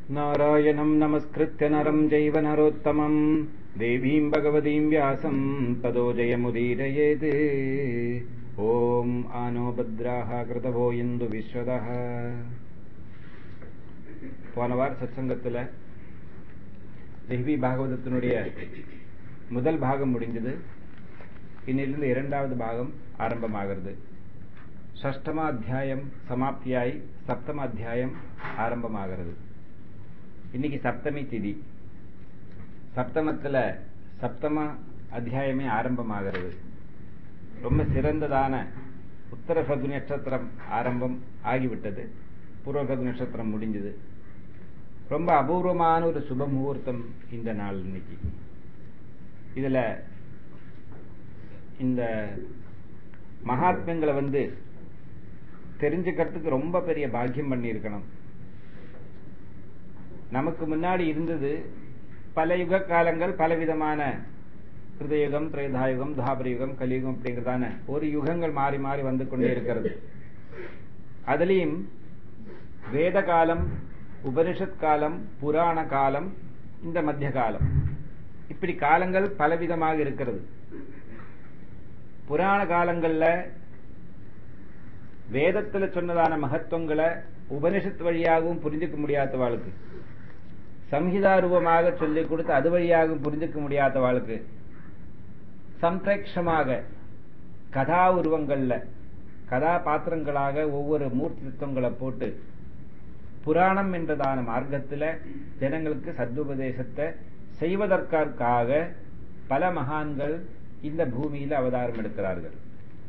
नारायणम् नमस्कृत्य नरम् चैव नरोत्तमम् देवीम् भगवतीम् व्यासम् ततो जयमुदीरयेत् ॐ आनो भद्राः कृतवो இந்து விஸ்வதः போன வார சத்சங்கத்தில் தேவி பாகவதத்தினுடைய முதல் பாகம் முடிஞ்சது இன்னிலிருந்து இரண்டாவது பாகம் ஆரம்பமாகிறது ஷஷ்டம அத்தியாயம் சமாப்தியாய் சப்தம அத்தியாயம் ஆரம்பமாகிறது இன்னைக்கு சப்தமி திதி சப்தமத்தில் சப்தம அத்தியாயமே ஆரம்பமாகிறது ரொம்ப சிறந்ததான உத்தரபகு நட்சத்திரம் ஆரம்பம் ஆகிவிட்டது பூர்வபகு நட்சத்திரம் முடிஞ்சது ரொம்ப அபூர்வமான ஒரு சுப முகூர்த்தம் இந்த நாள் இன்னைக்கு இதுல இந்த மகாத்மியங்களை வந்து தெரிஞ்சுக்கிறதுக்கு ரொம்ப பெரிய பாக்கியம் பண்ணியிருக்கணும் நமக்கு முன்னாடி இருந்தது பல யுக காலங்கள் பலவிதமான கிருதயுகம் திரேதாயுகம் தாபரயுகம் கலியுகம் அப்படிங்கிறதான ஒரு யுகங்கள் மாறி மாறி வந்து கொண்டே இருக்கிறது அதுலேயும் வேத காலம் உபனிஷத் காலம் புராண காலம் இந்த மத்திய காலம் இப்படி காலங்கள் பலவிதமாக இருக்கிறது புராண காலங்கள்ல வேதத்துல சொன்னதான மகத்துவங்களை உபனிஷத் வழியாகவும் புரிஞ்சுக்க முடியாத வாழ்க்கை சம்ஹிதாரூபமாக சொல்லிக் கொடுத்து அது வழியாகவும் புரிஞ்சுக்க முடியாத வாழ்க்கை சம்பிரேட்சமாக கதா உருவங்கள்ல கதாபாத்திரங்களாக ஒவ்வொரு மூர்த்தி தத்துவங்களை போட்டு புராணம் என்றதான மார்க்கத்துல ஜனங்களுக்கு சத்துபதேசத்தை செய்வதற்காக பல மகான்கள் இந்த பூமியில அவதாரம் எடுக்கிறார்கள்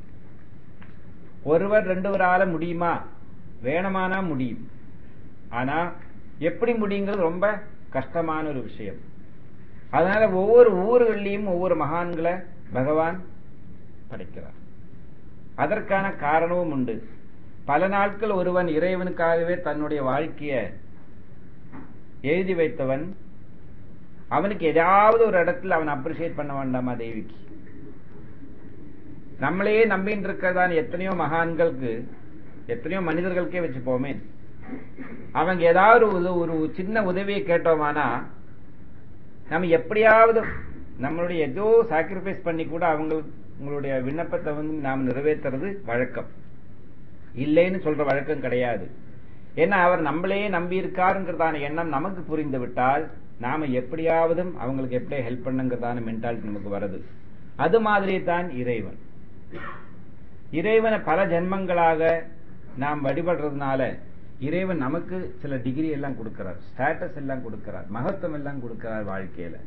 ஒருவர் ரெண்டுவரால முடியுமா வேணுமானா முடியும் ஆனா எப்படி முடியுங்கிறது ரொம்ப கஷ்டமான ஒரு விஷயம் அதனால ஒவ்வொரு ஊர்கள்லையும் ஒவ்வொரு மகான்களை பகவான் படைக்கிறார் அதற்கான காரணமும் உண்டு பல நாட்கள் ஒருவன் இறைவனுக்காகவே தன்னுடைய வாழ்க்கைய எழுதி வைத்தவன் அவனுக்கு ஏதாவது ஒரு இடத்துல அவன் அப்ரிசியேட் பண்ண வேண்டாமா தேவிக்கு நம்மளையே நம்பின்னு இருக்கிறதான எத்தனையோ மகான்களுக்கு எத்தனையோ மனிதர்களுக்கே வச்சுப்போமே அவங்க ஏதாவது ஒரு ஒரு சின்ன உதவியை கேட்டோமானா நம்ம எப்படியாவது நம்மளுடைய ஏதோ சாக்ரிஃபைஸ் பண்ணி கூட அவங்க உங்களுடைய விண்ணப்பத்தை வந்து நாம் நிறைவேற்றுறது வழக்கம் இல்லைன்னு சொல்ற வழக்கம் கிடையாது ஏன்னா அவர் நம்மளையே நம்பி இருக்காருங்கிறதான எண்ணம் நமக்கு புரிந்து விட்டால் நாம எப்படியாவது அவங்களுக்கு எப்படி ஹெல்ப் பண்ணுங்கிறதான மென்டாலிட்டி நமக்கு வருது அது மாதிரி தான் இறைவன் இறைவனை பல ஜென்மங்களாக நாம் வழிபடுறதுனால இறைவன் நமக்கு சில டிகிரி எல்லாம் கொடுக்கிறார் ஸ்டேட்டஸ் எல்லாம் கொடுக்கிறார் மகத்துவம் எல்லாம் கொடுக்கிறார் வாழ்க்கையில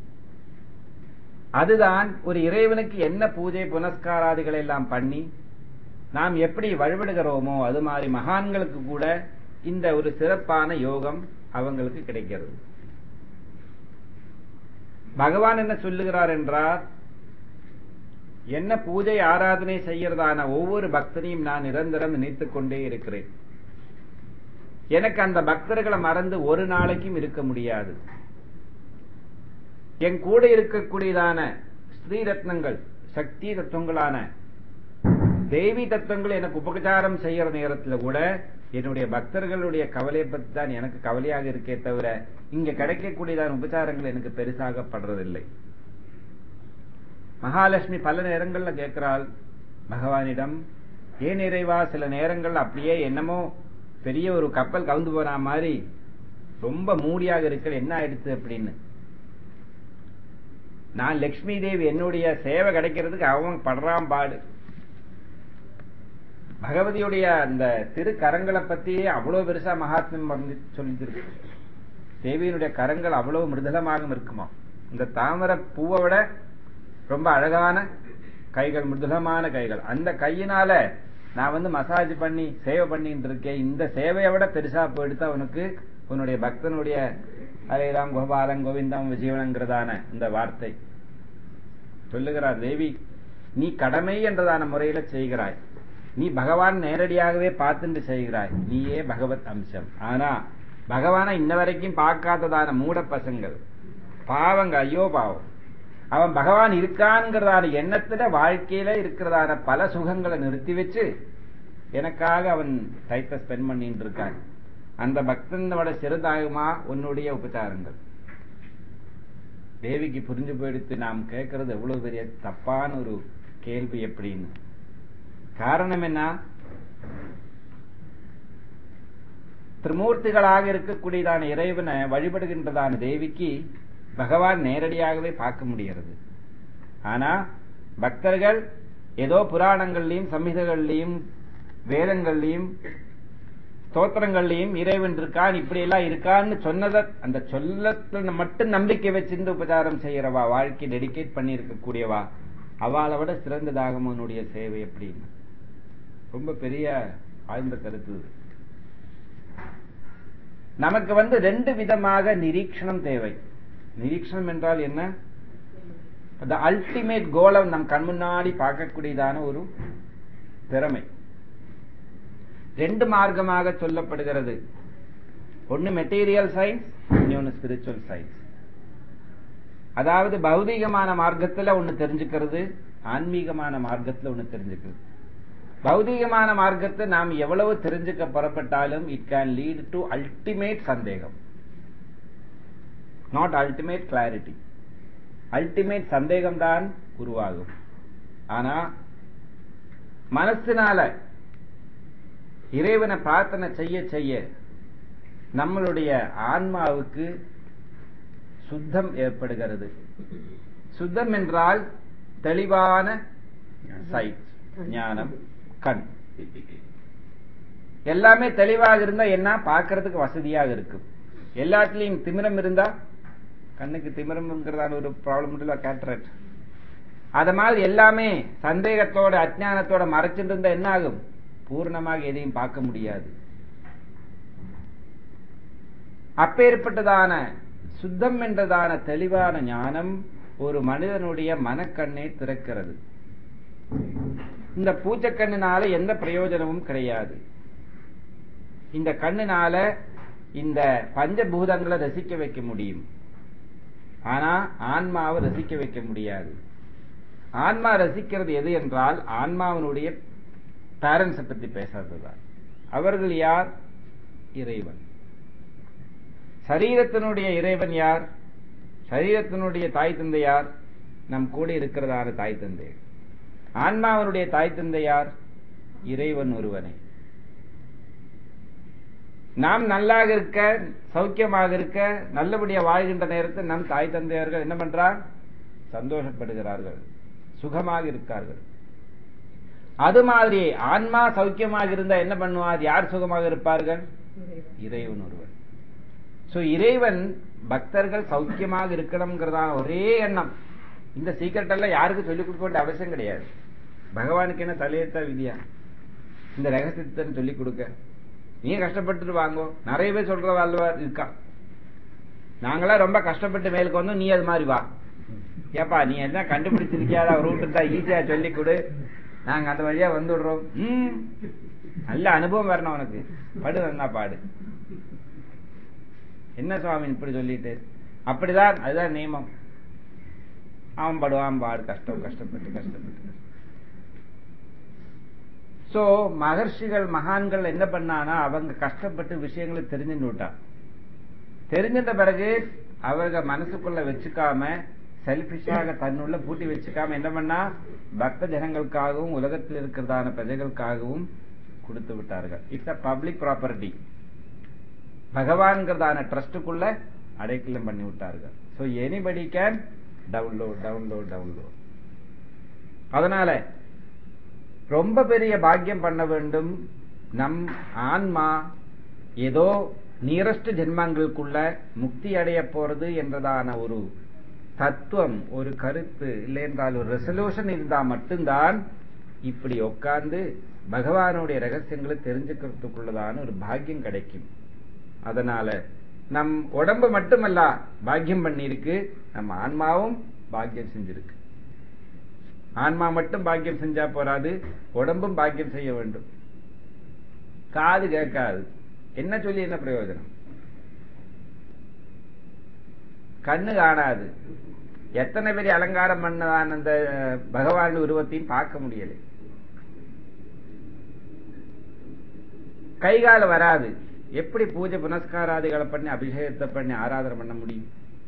அதுதான் ஒரு இறைவனுக்கு என்ன பூஜை புனஸ்காராதிகளை எல்லாம் பண்ணி நாம் எப்படி வழிபடுகிறோமோ அது மாதிரி மகான்களுக்கு கூட இந்த ஒரு சிறப்பான யோகம் அவங்களுக்கு கிடைக்கிறது பகவான் என்ன சொல்லுகிறார் என்றால் என்ன பூஜை ஆராதனை செய்யறதான ஒவ்வொரு பக்தனையும் நான் நிரந்தரம் நினைத்துக் கொண்டே இருக்கிறேன் எனக்கு அந்த பக்தர்களை மறந்து ஒரு நாளைக்கும் இருக்க முடியாது என் கூட இருக்கக்கூடியதான ஸ்ரீ ரத்னங்கள் சக்தி தத்துவங்களான தேவி தத்துவங்கள் எனக்கு உபச்சாரம் செய்யற நேரத்தில் கூட என்னுடைய பக்தர்களுடைய கவலையை பற்றி தான் எனக்கு கவலையாக இருக்கே தவிர இங்க கிடைக்கக்கூடியதான உபச்சாரங்கள் எனக்கு பெருசாகப்படுறதில்லை மகாலட்சுமி பல நேரங்கள்ல கேட்கிறாள் பகவானிடம் ஏன் நிறைவா சில நேரங்கள் அப்படியே என்னமோ பெரிய ஒரு கப்பல் கவுந்து போன மாதிரி ரொம்ப மூடியாக இருக்கிற என்ன ஆயிடுச்சு அப்படின்னு நான் லட்சுமி தேவி என்னுடைய சேவை கிடைக்கிறதுக்கு அவன் படுறான் பாடு பகவதியுடைய அந்த திருக்கரங்களை பத்தியே அவ்வளவு பெருசா மகாத்மியம் சொல்லிருக்கு தேவியினுடைய கரங்கள் அவ்வளவு மிருதலமாக இருக்குமா இந்த தாமரை பூவை விட ரொம்ப அழகான கைகள் மிருதுலமான கைகள் அந்த கையினால நான் வந்து மசாஜ் பண்ணி சேவை பண்ணிட்டு இருக்கேன் இந்த சேவையை விட பெருசா போயிடுத்து அவனுக்கு உன்னுடைய பக்தனுடைய ஹரேராம் கோபாலம் கோவிந்தம் விஜீவனங்கிறதான இந்த வார்த்தை சொல்லுகிறார் தேவி நீ கடமை என்றதான முறையில செய்கிறாய் நீ பகவான் நேரடியாகவே பார்த்துட்டு செய்கிறாய் நீயே பகவத் அம்சம் ஆனா பகவானை இன்ன வரைக்கும் பார்க்காததான மூட பசங்கள் பாவங்க ஐயோ பாவம் அவன் பகவான் இருக்கான்ங்கிறதான எண்ணத்துல வாழ்க்கையில இருக்கிறதான பல சுகங்களை நிறுத்தி வச்சு எனக்காக அவன் டைத்தை ஸ்பெண்ட் பண்ணிட்டு இருக்கான் அந்த பக்தனோட சிறதாகுமா உன்னுடைய உபச்சாரங்கள் தேவிக்கு புரிஞ்சு போயிடுத்து நாம் கேட்கறது எவ்வளவு பெரிய தப்பான ஒரு கேள்வி எப்படின்னு காரணம் என்ன திரிமூர்த்திகளாக இருக்கக்கூடியதான இறைவனை வழிபடுகின்றதான தேவிக்கு பகவான் நேரடியாகவே பார்க்க முடிகிறது ஆனா பக்தர்கள் ஏதோ புராணங்கள்லயும் சம்ஹிதங்கள்லயும் வேதங்கள்லயும் ஸ்தோத்திரங்கள்லயும் இறைவன் இருக்கான் இப்படி எல்லாம் இருக்கான்னு சொன்னதை அந்த சொல்லத்துல மட்டும் நம்பிக்கை வச்சிருந்து உபச்சாரம் செய்யறவா வாழ்க்கை டெடிகேட் பண்ணி இருக்கக்கூடியவா அவளை விட சிறந்ததாகும் அவனுடைய சேவை அப்படின்னு ரொம்ப பெரிய ஆழ்ந்த கருத்து இது. நமக்கு வந்து ரெண்டு விதமாக நிரீக்ஷணம் தேவை நிரீக்ஷணம் என்றால் என்ன அந்த அல்டிமேட் கோலை நம் கண் முன்னாடி பார்க்கக்கூடியதான ஒரு திறமை ரெண்டு மார்க்கமாக சொல்லப்படுகிறது ஒன்னு மெட்டீரியல் சயின்ஸ் இன்னொன்னு ஸ்பிரிச்சுவல் சயின்ஸ் அதாவது பௌதீகமான மார்க்கத்துல ஒன்னு தெரிஞ்சுக்கிறது ஆன்மீகமான மார்க்கத்துல ஒன்னு தெரிஞ்சுக்கிறது பௌதீகமான மார்க்கத்தை நாம் எவ்வளவு தெரிஞ்சுக்க புறப்பட்டாலும் it can lead to ultimate சந்தேகம் நாட் அல்டிமேட் கிளாரிட்டி அல்டிமேட் சந்தேகம் தான் உருவாகும் ஆனா மனசினால இறைவனை பிரார்த்தனை செய்ய செய்ய நம்மளுடைய ஆன்மாவுக்கு சுத்தம் ஏற்படுகிறது சுத்தம் என்றால் தெளிவான சைட் ஞானம் கண் எல்லாமே தெளிவாக இருந்தா என்ன பார்க்கறதுக்கு வசதியாக இருக்கும் எல்லாத்துலயும் திமிரம் இருந்தா கண்ணுக்கு திமிரம்ங்கிறதான ஒரு ப்ராப்ளம் இல்ல கேட்ரட் அத மாதிரி எல்லாமே சந்தேகத்தோட அஜ்ஞானத்தோட மறைச்சிட்டு இருந்தா என்ன ஆகும் பூர்ணமாக எதையும் பார்க்க முடியாது அப்பேற்பட்டதான சுத்தம் என்றதான தெளிவான ஞானம் ஒரு மனிதனுடைய மனக்கண்ணை திறக்கிறது இந்த பூச்சக்கண்ணினால எந்த பிரயோஜனமும் கிடையாது இந்த கண்ணினால இந்த பஞ்சபூதங்களை ரசிக்க வைக்க முடியும் ஆனா ஆன்மாவை ரசிக்க வைக்க முடியாது ஆன்மா ரசிக்கிறது எது என்றால் ஆன்மாவினுடைய பேரண்ட்ஸை பத்தி பேசாததுதான் அவர்கள் யார் இறைவன் சரீரத்தினுடைய இறைவன் யார் சரீரத்தினுடைய தாய் தந்தை யார் நம் கூட இருக்கிறதான தாய் தந்தை ஆன்மாவனுடைய தாய் தந்தை யார் இறைவன் ஒருவனே நாம் நல்லாக இருக்க சௌக்கியமாக இருக்க நல்லபடியா வாழ்கின்ற நேரத்தில் நம் தாய் தந்தையர்கள் என்ன பண்றார் சந்தோஷப்படுகிறார்கள் சுகமாக இருக்கார்கள் அது மாதிரி ஆன்மா சௌக்கியமாக இருந்தா என்ன பண்ணுவார் யார் சுகமாக இருப்பார்கள் இறைவன் ஒருவன் சோ இறைவன் பக்தர்கள் சௌக்கியமாக இருக்கணுங்கிறதான ஒரே எண்ணம் இந்த சீக்கிரட் எல்லாம் யாருக்கும் சொல்லிக் கொடுக்க வேண்டிய அவசியம் கிடையாது பகவானுக்கு என்ன தலையெத்தா விதியா இந்த ரகசியத்தை சொல்லிக் கொடுக்க நீ கஷ்டப்பட்டுட்டு வாங்கோ நிறைய பேர் சொல்ற வாழ்வா இருக்கா நாங்களாம் ரொம்ப கஷ்டப்பட்டு மேலுக்கு வந்தோம் நீ அது மாதிரி வா ஏப்பா நீ என்ன கண்டுபிடிச்சிருக்கியாத ரூட்டு தான் ஈஸியா சொல்லி கொடு நாங்க அந்த வழியா வந்துடுறோம் ம் நல்ல அனுபவம் வரணும் உனக்கு படு வந்தா பாடு என்ன சுவாமி இப்படி சொல்லிட்டு அப்படிதான் அதுதான் நியமம் அவன் படுவான் பாடு கஷ்டம் கஷ்டப்பட்டு கஷ்டப்பட்டு சோ மகர்ஷிகள் மகான்கள் என்ன பண்ணானா அவங்க கஷ்டப்பட்டு விஷயங்களை தெரிஞ்சுட்டு விட்டான் தெரிஞ்சிட்ட பிறகு அவங்க மனசுக்குள்ள வச்சுக்காம செல்பிஷாக தன்னுள்ள பூட்டி வச்சுக்காம என்ன பண்ணா பக்த ஜனங்களுக்காகவும் உலகத்தில் இருக்கிறதான பிரஜைகளுக்காகவும் கொடுத்து விட்டார்கள் இட்ஸ் அ பப்ளிக் ப்ராப்பர்ட்டி பகவான்கிறதான ட்ரஸ்டுக்குள்ள அடைக்கலம் பண்ணி விட்டார்கள் so anybody can download download download அதனால ரொம்ப பெரிய பாக்கியம் பண்ண வேண்டும் நம் ஆன்மா ஏதோ நியரஸ்ட் ஜென்மங்களுக்குள்ள முக்தி அடைய போறது என்றதான ஒரு தத்துவம் ஒரு கருத்து இல்லை என்றால் ஒரு ரெசல்யூஷன் இருந்தா மட்டும்தான் இப்படி உட்கார்ந்து பகவானுடைய ரகசியங்களை தெரிஞ்சுக்கிறதுக்குள்ளதான ஒரு பாக்கியம் கிடைக்கும் அதனால நம் உடம்பு மட்டுமல்ல பாக்கியம் பண்ணிருக்கு நம்ம ஆன்மாவும் பாக்கியம் செஞ்சிருக்கு ஆன்மா மட்டும் பாக்கியம் செஞ்சா போறாது உடம்பும் பாக்கியம் செய்ய வேண்டும் காது கேட்காது என்ன சொல்லி என்ன பிரயோஜனம் கண்ணு காணாது எத்தனை பெரிய அலங்காரம் பண்ணதான் அந்த பகவான் உருவத்தையும் பார்க்க முடியலை கைகால வராது எப்படி பூஜை புனஸ்காராதிகளை பண்ணி அபிஷேகத்தை பண்ணி ஆராதனை பண்ண முடியும்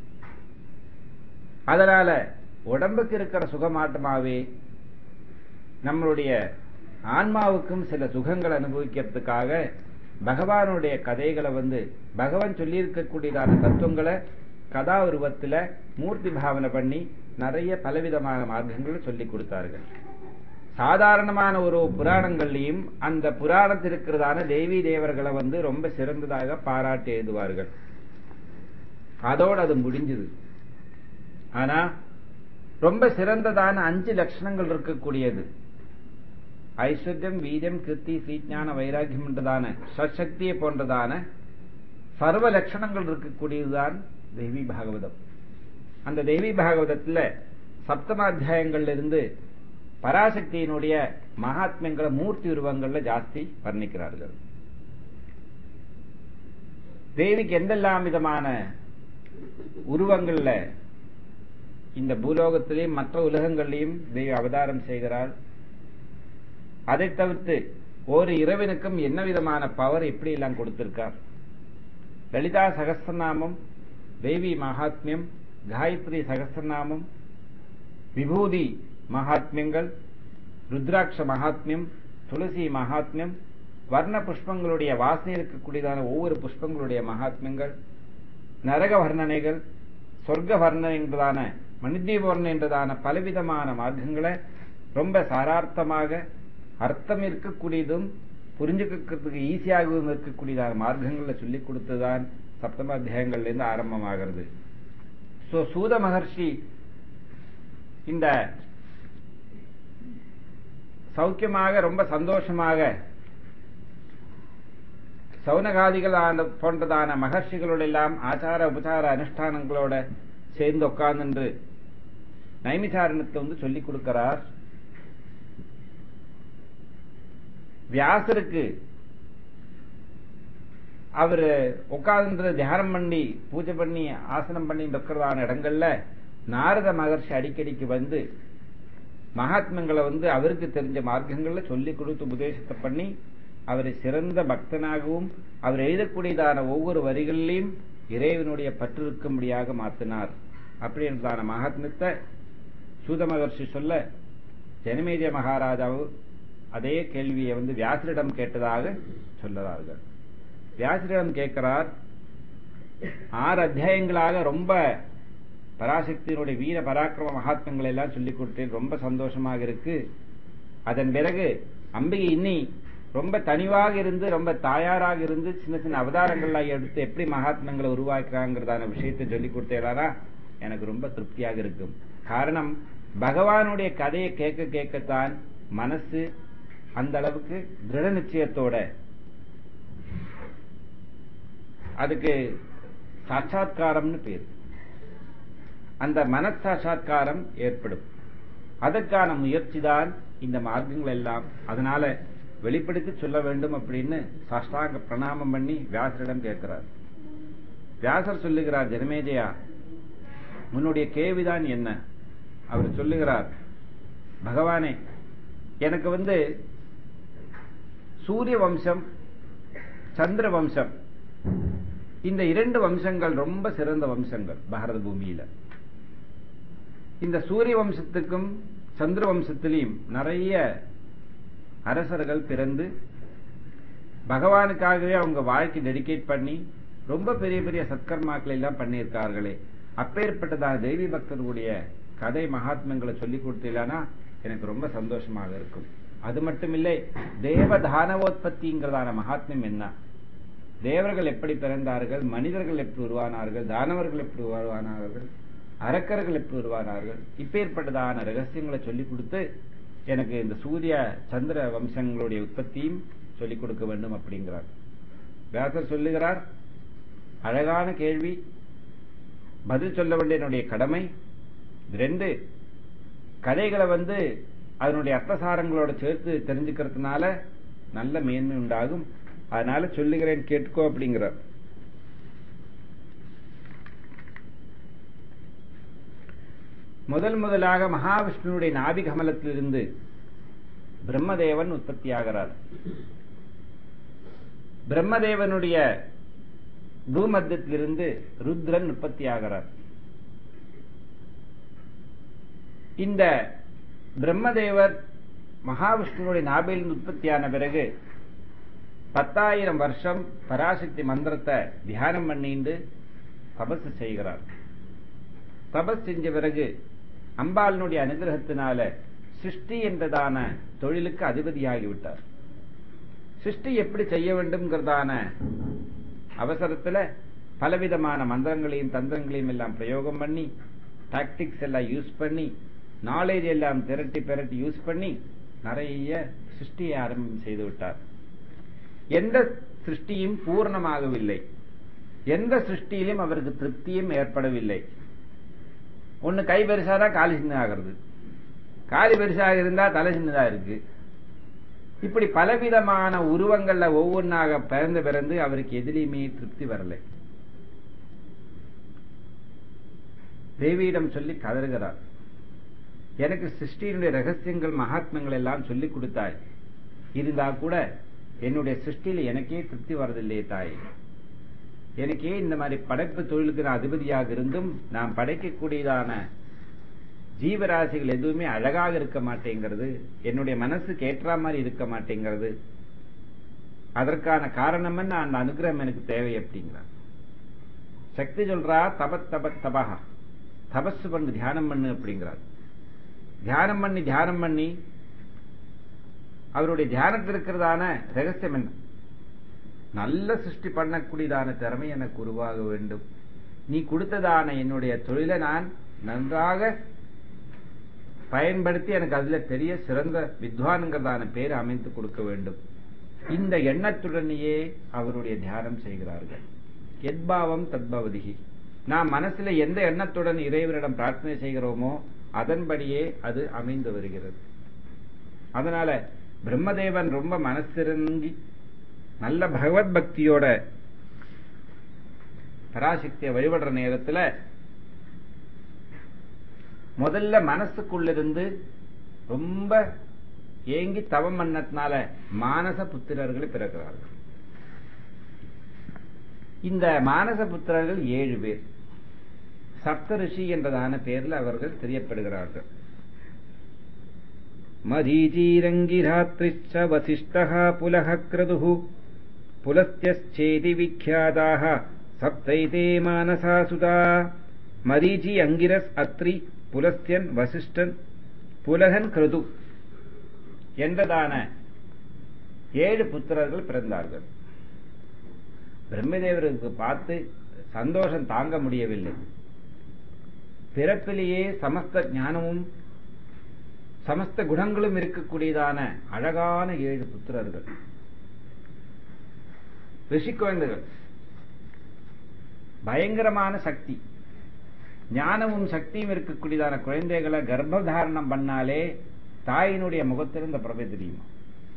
அதனால உடம்புக்கு இருக்கிற சுகமாட்டமாவே நம்மளுடைய ஆன்மாவுக்கும் சில சுகங்கள் அனுபவிக்கிறதுக்காக பகவானுடைய கதைகளை வந்து பகவான் சொல்லியிருக்கக்கூடியதான தத்துவங்களை கதா உருவத்துல மூர்த்தி பாவனை பண்ணி நிறைய பலவிதமான மார்க்கங்களை சொல்லி கொடுத்தார்கள் சாதாரணமான ஒரு புராணங்கள்லையும் அந்த புராணத்தில் இருக்கிறதான தேவி தேவர்களை வந்து ரொம்ப சிறந்ததாக பாராட்டி எழுதுவார்கள் அதோடு அது முடிஞ்சது ஆனா ரொம்ப சிறந்ததான அஞ்சு லட்சணங்கள் இருக்கக்கூடியது ஐஸ்வர்யம் வீரியம் கிருத்தி ஸ்ரீஞான வைராக்கியம் என்றதான சசக்தியை போன்றதான சர்வ லட்சணங்கள் இருக்கக்கூடியதுதான் தேவி பாகவதம் அந்த தேவி பாகவதத்துல சப்தமாத்தியாயங்கள்ல இருந்து பராசக்தியினுடைய மகாத்மியங்களை மூர்த்தி உருவங்கள்ல ஜாஸ்தி வர்ணிக்கிறார்கள் தேவிக்கு எந்தெல்லாம் விதமான உருவங்கள்ல இந்த பூலோகத்திலையும் மற்ற உலகங்களிலையும் தேவி அவதாரம் செய்கிறாள் அதை தவிர்த்து ஒரு இரவினுக்கும் என்ன விதமான பவர் எப்படி எல்லாம் கொடுத்திருக்கார் லலிதா சகஸ்திரநாமம் தேவி மகாத்மியம் காயத்ரி சகஸ்திரநாமம் விபூதி மகாத்மியங்கள் ருத்ராட்ச மகாத்மியம் துளசி மகாத்மியம் வர்ண புஷ்பங்களுடைய வாசனை இருக்கக்கூடியதான ஒவ்வொரு புஷ்பங்களுடைய மகாத்மியங்கள் நரக வர்ணனைகள் சொர்க்க வர்ணனை என்றதான மனிதீப வர்ணனை என்றதான பலவிதமான மார்க்கங்களை ரொம்ப சாரார்த்தமாக அர்த்தம் இருக்கக்கூடியதும் புரிஞ்சுக்கிறதுக்கு ஈஸியாகவும் இருக்கக்கூடியதான மார்க்கங்களை சொல்லிக் கொடுத்துதான் சப்தம அத்தியாயங்கள்ல இருந்து ஆரம்பமாகிறது சோ சூத மகர்ஷி இந்த சௌக்கியமாக ரொம்ப சந்தோஷமாக சௌனகாதிகள் போன்றதான மகர்ஷிகளோட எல்லாம் ஆச்சார உபச்சார அனுஷ்டானங்களோட சேர்ந்து உட்கார்ந்து நைமிசாரணத்தை வந்து சொல்லிக் கொடுக்கிறார் வியாசருக்கு அவர் உட்கார்ந்து தியானம் பண்ணி பூஜை பண்ணி ஆசனம் பண்ணி இருக்கிறதான இடங்கள்ல நாரத மகர்ஷி அடிக்கடிக்கு வந்து மகாத்மங்களை வந்து அவருக்கு தெரிஞ்ச மார்க்கங்கள்ல சொல்லி கொடுத்து உபதேசத்தை பண்ணி அவரை சிறந்த பக்தனாகவும் அவர் எழுதக்கூடியதான ஒவ்வொரு வரிகளிலையும் இறைவனுடைய பற்று இருக்கும்படியாக மாற்றினார் அப்படி என்றதான மகாத்மத்தை சூத மகர்ஷி சொல்ல ஜனமேஜய மகாராஜாவும் அதே கேள்வியை வந்து வியாசரிடம் கேட்டதாக சொல்லுறார்கள் வியாசரிடம் கேட்கிறார் ஆறு அத்தியாயங்களாக ரொம்ப பராசக்தியினுடைய வீர பராக்கிரம மகாத்மங்களை எல்லாம் சொல்லிக் கொடுத்தேன் ரொம்ப சந்தோஷமாக இருக்கு அதன் பிறகு அம்பிகை இன்னி ரொம்ப தனிவாக இருந்து ரொம்ப தாயாராக இருந்து சின்ன சின்ன அவதாரங்கள்லாம் எடுத்து எப்படி மகாத்மங்களை உருவாக்குறாங்கிறதான விஷயத்தை சொல்லிக் கொடுத்தேடாரா எனக்கு ரொம்ப திருப்தியாக இருக்கும் காரணம் பகவானுடைய கதையை கேட்க கேட்கத்தான் மனசு அந்த அளவுக்கு திருட நிச்சயத்தோட அதுக்கு சாட்சா்காரம்னு பேர் அந்த மனசாட்சா்காரம் ஏற்படும் அதற்கான முயற்சி தான் இந்த மார்க்கங்கள் எல்லாம் அதனால வெளிப்படுத்தி சொல்ல வேண்டும் அப்படின்னு சாஷ்டாங்க பிரணாமம் பண்ணி வியாசரிடம் கேட்கிறார் வியாசர் சொல்லுகிறார் ஜனமேஜயா உன்னுடைய கேள்விதான் என்ன அவர் சொல்லுகிறார் பகவானே எனக்கு வந்து சூரிய வம்சம் சந்திர வம்சம் இந்த இரண்டு வம்சங்கள் ரொம்ப சிறந்த வம்சங்கள் பாரத பூமியில இந்த சூரிய வம்சத்துக்கும் சந்திர வம்சத்திலையும் நிறைய அரசர்கள் பிறந்து பகவானுக்காகவே அவங்க வாழ்க்கை டெடிகேட் பண்ணி ரொம்ப பெரிய பெரிய சத்கர்மாக்களை எல்லாம் பண்ணியிருக்கார்களே அப்பேற்பட்டதாக தேவி பக்தர்களுடைய கதை மகாத்மங்களை சொல்லி கொடுத்தீங்கன்னா எனக்கு ரொம்ப சந்தோஷமாக இருக்கும் அது மட்டுமில்லை தேவ தானவோத்பத்திங்கிறதான மகாத்மியம் என்ன தேவர்கள் எப்படி பிறந்தார்கள் மனிதர்கள் எப்படி உருவானார்கள் தானவர்கள் எப்படி உருவானார்கள் அரக்கர்கள் எப்படி உருவானார்கள் இப்பேற்பட்டதான ரகசியங்களை சொல்லிக் கொடுத்து எனக்கு இந்த சூரிய சந்திர வம்சங்களுடைய உற்பத்தியும் சொல்லிக் கொடுக்க வேண்டும் அப்படிங்கிறார் வியாசர் சொல்லுகிறார் அழகான கேள்வி பதில் சொல்ல வேண்டிய என்னுடைய கடமை ரெண்டு கதைகளை வந்து அதனுடைய அர்த்தசாரங்களோட சேர்த்து தெரிஞ்சுக்கிறதுனால நல்ல மேன்மை உண்டாகும் அதனால சொல்லுகிறேன் கேட்டுக்கோ அப்படிங்கிறார் முதல் முதலாக மகாவிஷ்ணுடைய நாபி கமலத்திலிருந்து பிரம்மதேவன் உற்பத்தியாகிறார் பிரம்மதேவனுடைய பூமத்தியத்திலிருந்து ருத்ரன் உற்பத்தி ஆகிறார் இந்த பிரம்மதேவர் மகாவிஷ்ணுடைய நாபிலிருந்து உற்பத்தியான பிறகு பத்தாயிரம் வருஷம் பராசக்தி மந்திரத்தை தியானம் பண்ணிண்டு தபசு செய்கிறார் தபஸ் செஞ்ச பிறகு அம்பாளினுடைய அனுகிரகத்தினால சிருஷ்டி என்றதான தொழிலுக்கு அதிபதியாகிவிட்டார் சிருஷ்டி எப்படி செய்ய வேண்டும்ங்கிறதான அவசரத்துல பலவிதமான மந்திரங்களையும் தந்திரங்களையும் எல்லாம் பிரயோகம் பண்ணி டாக்டிக்ஸ் எல்லாம் யூஸ் பண்ணி நாலேஜ் எல்லாம் திரட்டி பிரட்டி யூஸ் பண்ணி நிறைய சிருஷ்டியை ஆரம்பம் செய்து விட்டார் எந்த சிருஷ்டியும் பூர்ணமாகவில்லை எந்த சிருஷ்டியிலும் அவருக்கு திருப்தியும் ஏற்படவில்லை ஒன்னு கை பெருசாதா காலி சின்னதாகிறது காலி பெருசாக இருந்தா தலை சின்னதா இருக்கு இப்படி பலவிதமான உருவங்கள்ல ஒவ்வொன்றாக பிறந்து பிறந்து அவருக்கு எதிலையுமே திருப்தி வரலை தேவியிடம் சொல்லி கதறுகிறார் எனக்கு சிருஷ்டியினுடைய ரகசியங்கள் மகாத்மங்கள் எல்லாம் சொல்லிக் கொடுத்தாய் இருந்தா கூட என்னுடைய சிருஷ்டியில எனக்கே திருப்தி வரதில்லையே தாய் எனக்கே இந்த மாதிரி படைப்பு தொழிலுக்கு நான் அதிபதியாக இருந்தும் நான் படைக்கக்கூடியதான ஜீவராசிகள் எதுவுமே அழகாக இருக்க மாட்டேங்கிறது என்னுடைய மனசுக்கு ஏற்ற மாதிரி இருக்க மாட்டேங்கிறது அதற்கான காரணம் என்ன அந்த அனுகிரகம் எனக்கு தேவை அப்படிங்கிறார் சக்தி சொல்றா தப தப தபஹா தபஸ் பண்ணு தியானம் பண்ணு அப்படிங்கிறார் தியானம் பண்ணி தியானம் பண்ணி அவருடைய தியானத்தில் இருக்கிறதான ரகசியம் என்ன நல்ல சிருஷ்டி பண்ணக்கூடியதான திறமை எனக்கு உருவாக வேண்டும் நீ கொடுத்ததான என்னுடைய தொழிலை நான் நன்றாக பயன்படுத்தி எனக்கு அதுல பெரிய சிறந்த வித்வான்கிறதான பேர் அமைத்து கொடுக்க வேண்டும் இந்த எண்ணத்துடனேயே அவருடைய தியானம் செய்கிறார்கள் எத்பாவம் தத்பவதிகி நாம் மனசுல எந்த எண்ணத்துடன் இறைவனிடம் பிரார்த்தனை செய்கிறோமோ அதன்படியே அது அமைந்து வருகிறது அதனால பிரம்மதேவன் ரொம்ப மனசிறங்கி நல்ல பகவத் பக்தியோட பராசக்தியை வழிபடுற நேரத்துல முதல்ல மனசுக்குள்ளிருந்து ரொம்ப ஏங்கி தவம் பண்ணதுனால மானச புத்திரர்கள் பிறக்கிறார்கள் இந்த மானச புத்திரர்கள் ஏழு பேர் சப்த ரிஷி என்றதான பெயரில் அவர்கள் தெரியப்படுகிறார்கள் மரீச்சீரங்கிராத்ரிச்ச வசிஷ்டः புலः क्रतुः புலஸ்தியச்சேதி விख्याताः சப்தைதே மானசாசுதா மரீச்சி அங்கிரஸ் அத்ரி புலஸ்தியன் வசிஷ்டன் புலகன் கிருது என்றதான ஏழு புத்திரர்கள் பிறந்தார்கள் பிரம்மதேவருக்கு பார்த்து சந்தோஷம் தாங்க முடியவில்லை பிறப்பிலேயே சமஸ்த ஞானமும் சமஸ்த குணங்களும் இருக்கக்கூடியதான அழகான ஏழு புத்திரர்கள் ரிஷி குழந்தைகள் பயங்கரமான சக்தி ஞானமும் சக்தியும் இருக்கக்கூடியதான குழந்தைகளை கர்ப்பதாரணம் பண்ணாலே தாயினுடைய முகத்திலிருந்த பிரபை தெரியுமா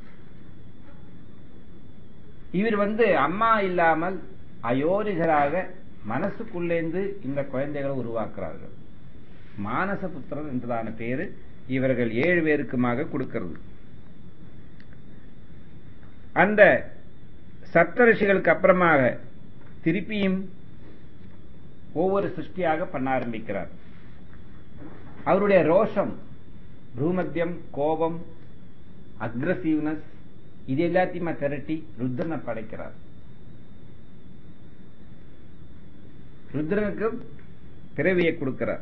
இவர் வந்து அம்மா இல்லாமல் அயோனிகராக மனசுக்குள்ளேந்து இந்த குழந்தைகளை உருவாக்குறார்கள் மானச புத்திரன் என்றதான பேரு இவர்கள் ஏழு பேருக்குமாக கொடுக்கிறது அந்த சப்தரிஷிகளுக்கு அப்புறமாக திருப்பியும் ஒவ்வொரு சிருஷ்டியாக பண்ண ஆரம்பிக்கிறார் அவருடைய ரோஷம் பூமத்தியம் கோபம் அக்ரசிவ்னஸ் இது எல்லாத்தையுமே திரட்டி ருத்ரனை படைக்கிறார் ருத்ரனுக்கு பிறவியை கொடுக்கிறார்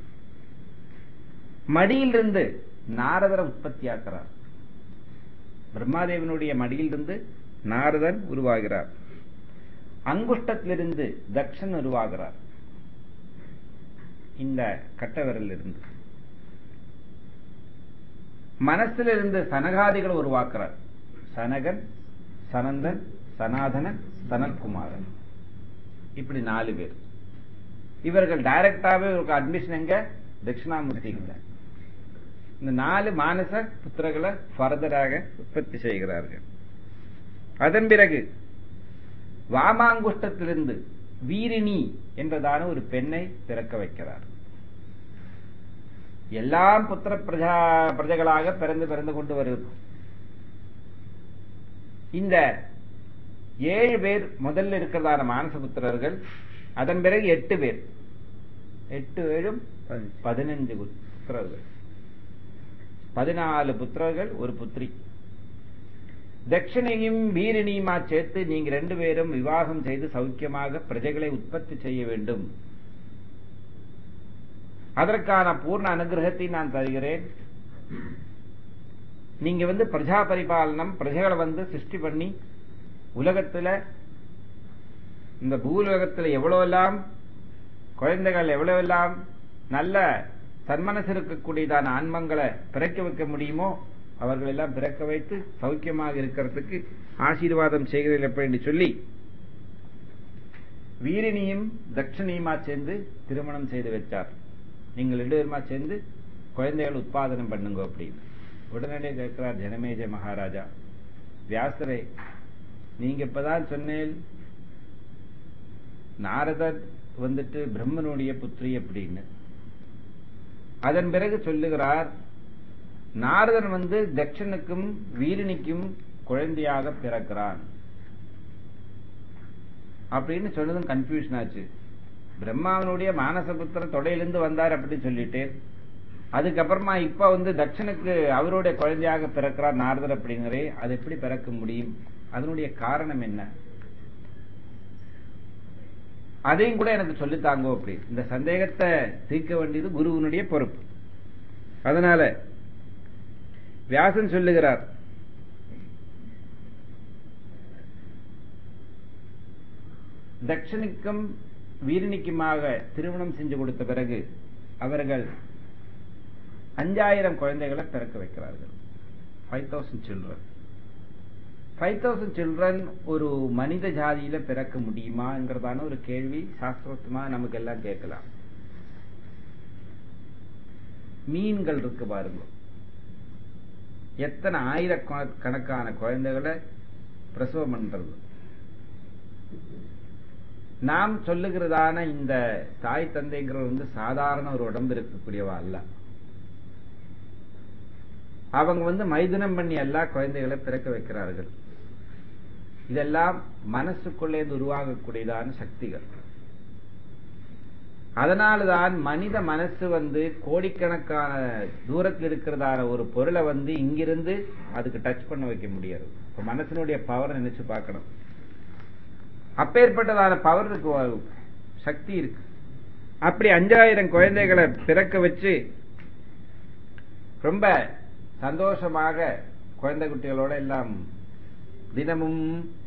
மடியிலிருந்து நாரதரை உற்பத்தி ஆக்கிறார் பிரம்மாதேவனுடைய மடியிலிருந்து நாரதன் உருவாகிறார் அங்குஷ்டத்திலிருந்து தக்ஷன் உருவாகிறார் இந்த கட்டவரில் இருந்து மனசிலிருந்து சனகாதிகள் உருவாக்குறார் சனகன் சனந்தன் சனாதனன் சனத்குமாரன் இப்படி நாலு பேர் இவர்கள் டைரக்டாவே ஒரு அட்மிஷன் எங்க தட்சிணாமூர்த்திகள் இந்த நாலு மானச புத்திரர்களை ஃபர்தராக உற்பத்தி செய்கிறார்கள் அதன் பிறகு வாமாங்குஷ்டத்திலிருந்து வீரிணி என்றதான ஒரு பெண்ணை பிறக்க வைக்கிறார் எல்லாம் புத்திர பிரஜா பிரஜைகளாக பிறந்து பிறந்து கொண்டு வருது இந்த ஏழு பேர் முதல்ல இருக்கிறதான மானசபுத்திரர்கள் அதன் பிறகு எட்டு பேர் எட்டு ஏழும் பதினஞ்சு புத்திரர்கள் பதினாலு புத்திரர்கள் ஒரு புத்திரி தட்சிணையும் வீரினியுமா சேர்த்து நீங்க ரெண்டு பேரும் விவாகம் செய்து சௌக்கியமாக பிரஜைகளை உற்பத்தி செய்ய வேண்டும் அதற்கான பூர்ண அனுகிரகத்தை நான் தருகிறேன் நீங்க வந்து பிரஜா பரிபாலனம் பிரஜைகளை வந்து சிருஷ்டி பண்ணி உலகத்துல இந்த பூலோகத்துல எவ்வளவெல்லாம் குழந்தைகள் எவ்வளவெல்லாம் நல்ல சன்மனசு இருக்கக்கூடியதான ஆன்மங்களை பிறக்க வைக்க முடியுமோ அவர்கள் எல்லாம் பிறக்க வைத்து சௌக்கியமாக இருக்கிறதுக்கு ஆசீர்வாதம் செய்கிறீர்கள் எப்படி என்று சொல்லி வீரினியும் தட்சணியுமா சேர்ந்து திருமணம் செய்து வச்சார் நீங்கள் ரெண்டு பேருமா சேர்ந்து குழந்தைகள் உற்பாதனம் பண்ணுங்க அப்படின்னு உடனடியே கேட்கிறார் ஜனமேஜ மகாராஜா வியாசரே நீங்க இப்பதான் சொன்னேன் நாரதர் வந்துட்டு பிரம்மனுடைய புத்திரி அப்படின்னு அதன் பிறகு சொல்லுகிறார் நாரதன் வந்து தட்சனுக்கும் வீரனிக்கும் குழந்தையாக பிறக்கிறான் அப்படின்னு சொன்னதும் கன்ஃபியூஷன் ஆச்சு பிரம்மாவனுடைய மானசபுத்திரன் தொடையிலிருந்து வந்தார் அப்படின்னு சொல்லிட்டு அதுக்கப்புறமா இப்ப வந்து தட்சனுக்கு அவருடைய குழந்தையாக பிறக்கிறார் நாரதர் அப்படிங்கிறே அது எப்படி பிறக்க முடியும் அதனுடைய காரணம் என்ன அதையும் கூட எனக்கு சொல்லித்தாங்கோ அப்படி இந்த சந்தேகத்தை தீர்க்க வேண்டியது குருவனுடைய பொறுப்பு அதனால வியாசன் சொல்லுகிறார் தட்சனுக்கும் வீரனிக்குமாக திருமணம் செஞ்சு கொடுத்த பிறகு அவர்கள் அஞ்சாயிரம் குழந்தைகளை பிறக்க வைக்கிறார்கள் five thousand children five thousand children ஒரு மனித ஜாதியில பிறக்க முடியுமாங்கிறதான ஒரு கேள்வி சாஸ்திரத்துமா நமக்கு எல்லாம் கேட்கலாம் மீன்கள் இருக்கு பாருங்க எத்தனை ஆயிரக்கணக்கான குழந்தைகளை பிரசவம் பண்றது நாம் சொல்லுகிறதான இந்த தாய் தந்தைங்கிறது வந்து சாதாரண ஒரு உடம்பு இருக்கக்கூடியவா அல்ல அவங்க வந்து மைதுனம் பண்ணி எல்லா குழந்தைகளை பிறக்க வைக்கிறார்கள் இதெல்லாம் மனசுக்குள்ளே உருவாகக்கூடியதான சக்திகள் அதனால்தான் மனித மனசு வந்து கோடிக்கணக்கான தூரத்தில் இருக்கிறதான ஒரு பொருளை வந்து இங்கிருந்து அதுக்கு டச் பண்ண வைக்க முடியாது இப்ப மனசனுடைய பவர் நினைச்சு பார்க்கணும் அப்பேற்பட்டதான பவர் இருக்கு சக்தி இருக்கு அப்படி அஞ்சாயிரம் குழந்தைகளை பிறக்க வச்சு ரொம்ப சந்தோஷமாக குழந்தை குட்டிகளோட எல்லாம் தினமும்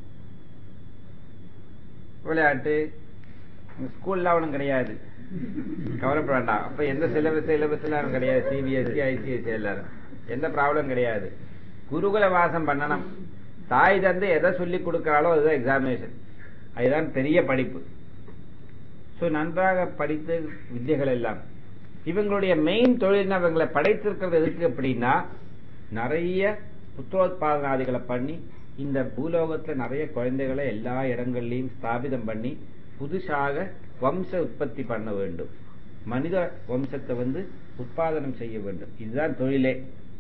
விளையாட்டு ஸ்கூல்ல அவனும் கிடையாது கவலைப்பட வேண்டாம் அப்ப எந்த சிலபஸ் சிலபஸ் எல்லாம் கிடையாது சிபிஎஸ்சி ஐசிஎஸ்சி எல்லாரும் எந்த ப்ராப்ளம் கிடையாது குருகுல வாசம் பண்ணணும் தாய் தந்தை எதை சொல்லி கொடுக்கிறாளோ அதுதான் எக்ஸாமினேஷன் அதுதான் பெரிய படிப்பு ஸோ நன்றாக படித்த வித்தியகள் எல்லாம் இவங்களுடைய மெயின் தொழில் இவங்களை படைத்திருக்கிறது எதுக்கு அப்படின்னா நிறைய புத்திரோத்பாதனாதிகளை பண்ணி இந்த பூலோகத்துல நிறைய குழந்தைகளை எல்லா இடங்கள்லையும் ஸ்தாபிதம் பண்ணி புதுசாக வம்ச உற்பத்தி பண்ண வேண்டும் மனித வம்சத்தை வந்து உற்பாதனம் செய்ய வேண்டும் இதுதான் தொழிலே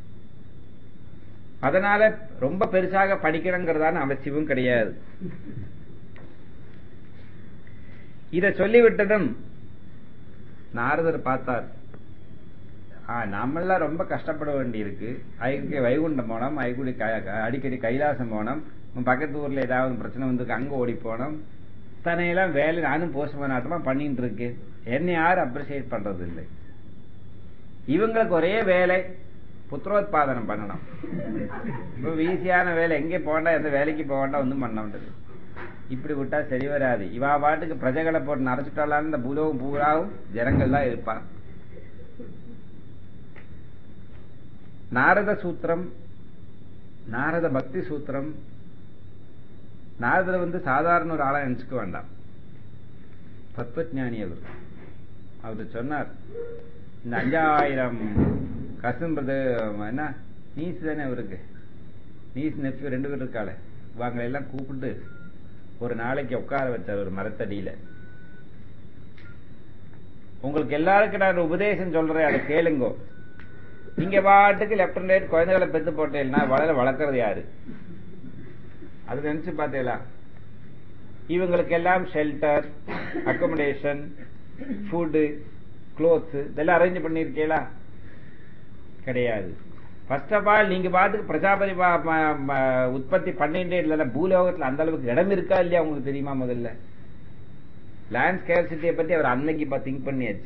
அதனால ரொம்ப பெருசாக படிக்கணுங்கிறதான அவசியமும் கிடையாது இத சொல்லிவிட்டதும் நாரதர் பார்த்தார் நாமெல்லாம் ரொம்ப கஷ்டப்பட வேண்டியிருக்கு ஐக்கு வைகுண்டம் போனோம் ஐகுடி அடிக்கடி கைலாசம் போனோம் பக்கத்து ஊர்ல ஏதாவது பிரச்சனை வந்து அங்க ஓடி போனோம் தன்னையெல்லாம் வேலை நானும் போஸ்ட்மேன் ஆட்டமா பண்ணிட்டு இருக்கு என்ன யாரும் அப்ரிசியேட் பண்றது இல்லை இவங்களுக்கு ஒரே வேலை புத்திரோத்பாதனம் பண்ணணும் இப்போ ஈஸியான வேலை எங்கே போகண்டா எந்த வேலைக்கு போகண்டா ஒன்றும் பண்ண வேண்டியது இப்படி விட்டா சரி வராது இவா பாட்டுக்கு பிரஜைகளை போட்டு நரைச்சிட்டாலும் இந்த பூலோகம் பூராவும் ஜனங்கள் தான் இருப்பான் நாரத சூத்திரம் நாரத பக்தி சூத்திரம் நாரதர் வந்து சாதாரண ஒரு ஆளா நினைச்சுக்க வேண்டாம் தத்துவஞானி அவர் அவர் சொன்னார் இந்த அஞ்சாயிரம் கசம்பது என்ன நீஸ் தானே அவருக்கு நீஸ் நெஃப்யூ ரெண்டு பேர் இருக்காளே இவங்களை எல்லாம் கூப்பிட்டு ஒரு நாளைக்கு உட்கார வச்சார் ஒரு மரத்தடியில உங்களுக்கு எல்லாருக்கும் நான் உபதேசம் சொல்றேன் அதை கேளுங்கோ நீங்க பாட்டுக்கு லெப்ட் அண்ட் ரைட் குழந்தைகளை பெத்து போட்டேன்னா வளர வளர்க்கறது யாரு அது நினைச்சு பார்த்தீங்களா இவங்களுக்கெல்லாம் ஷெல்டர் அக்கமடேஷன் ஃபுட்டு க்ளோத்ஸ் இதெல்லாம் அரேஞ்ச் பண்ணியிருக்கீங்களா கிடையாது ஃபர்ஸ்ட் ஆஃப் ஆல் நீங்க பாட்டுக்கு பிரஜாபதி பா- ம- ம- உற்பத்தி பண்ணிட்டே இல்லைன்னா பூலோகத்துல அந்த அளவுக்கு இடம் இருக்கா இல்லையா உங்களுக்கு தெரியுமா முதல்ல லேண்ட் ஸ்கேர்சிட்டியை பத்தி அவர் அன்னைக்கு இப்ப திங்க் பண்ணியாச்சு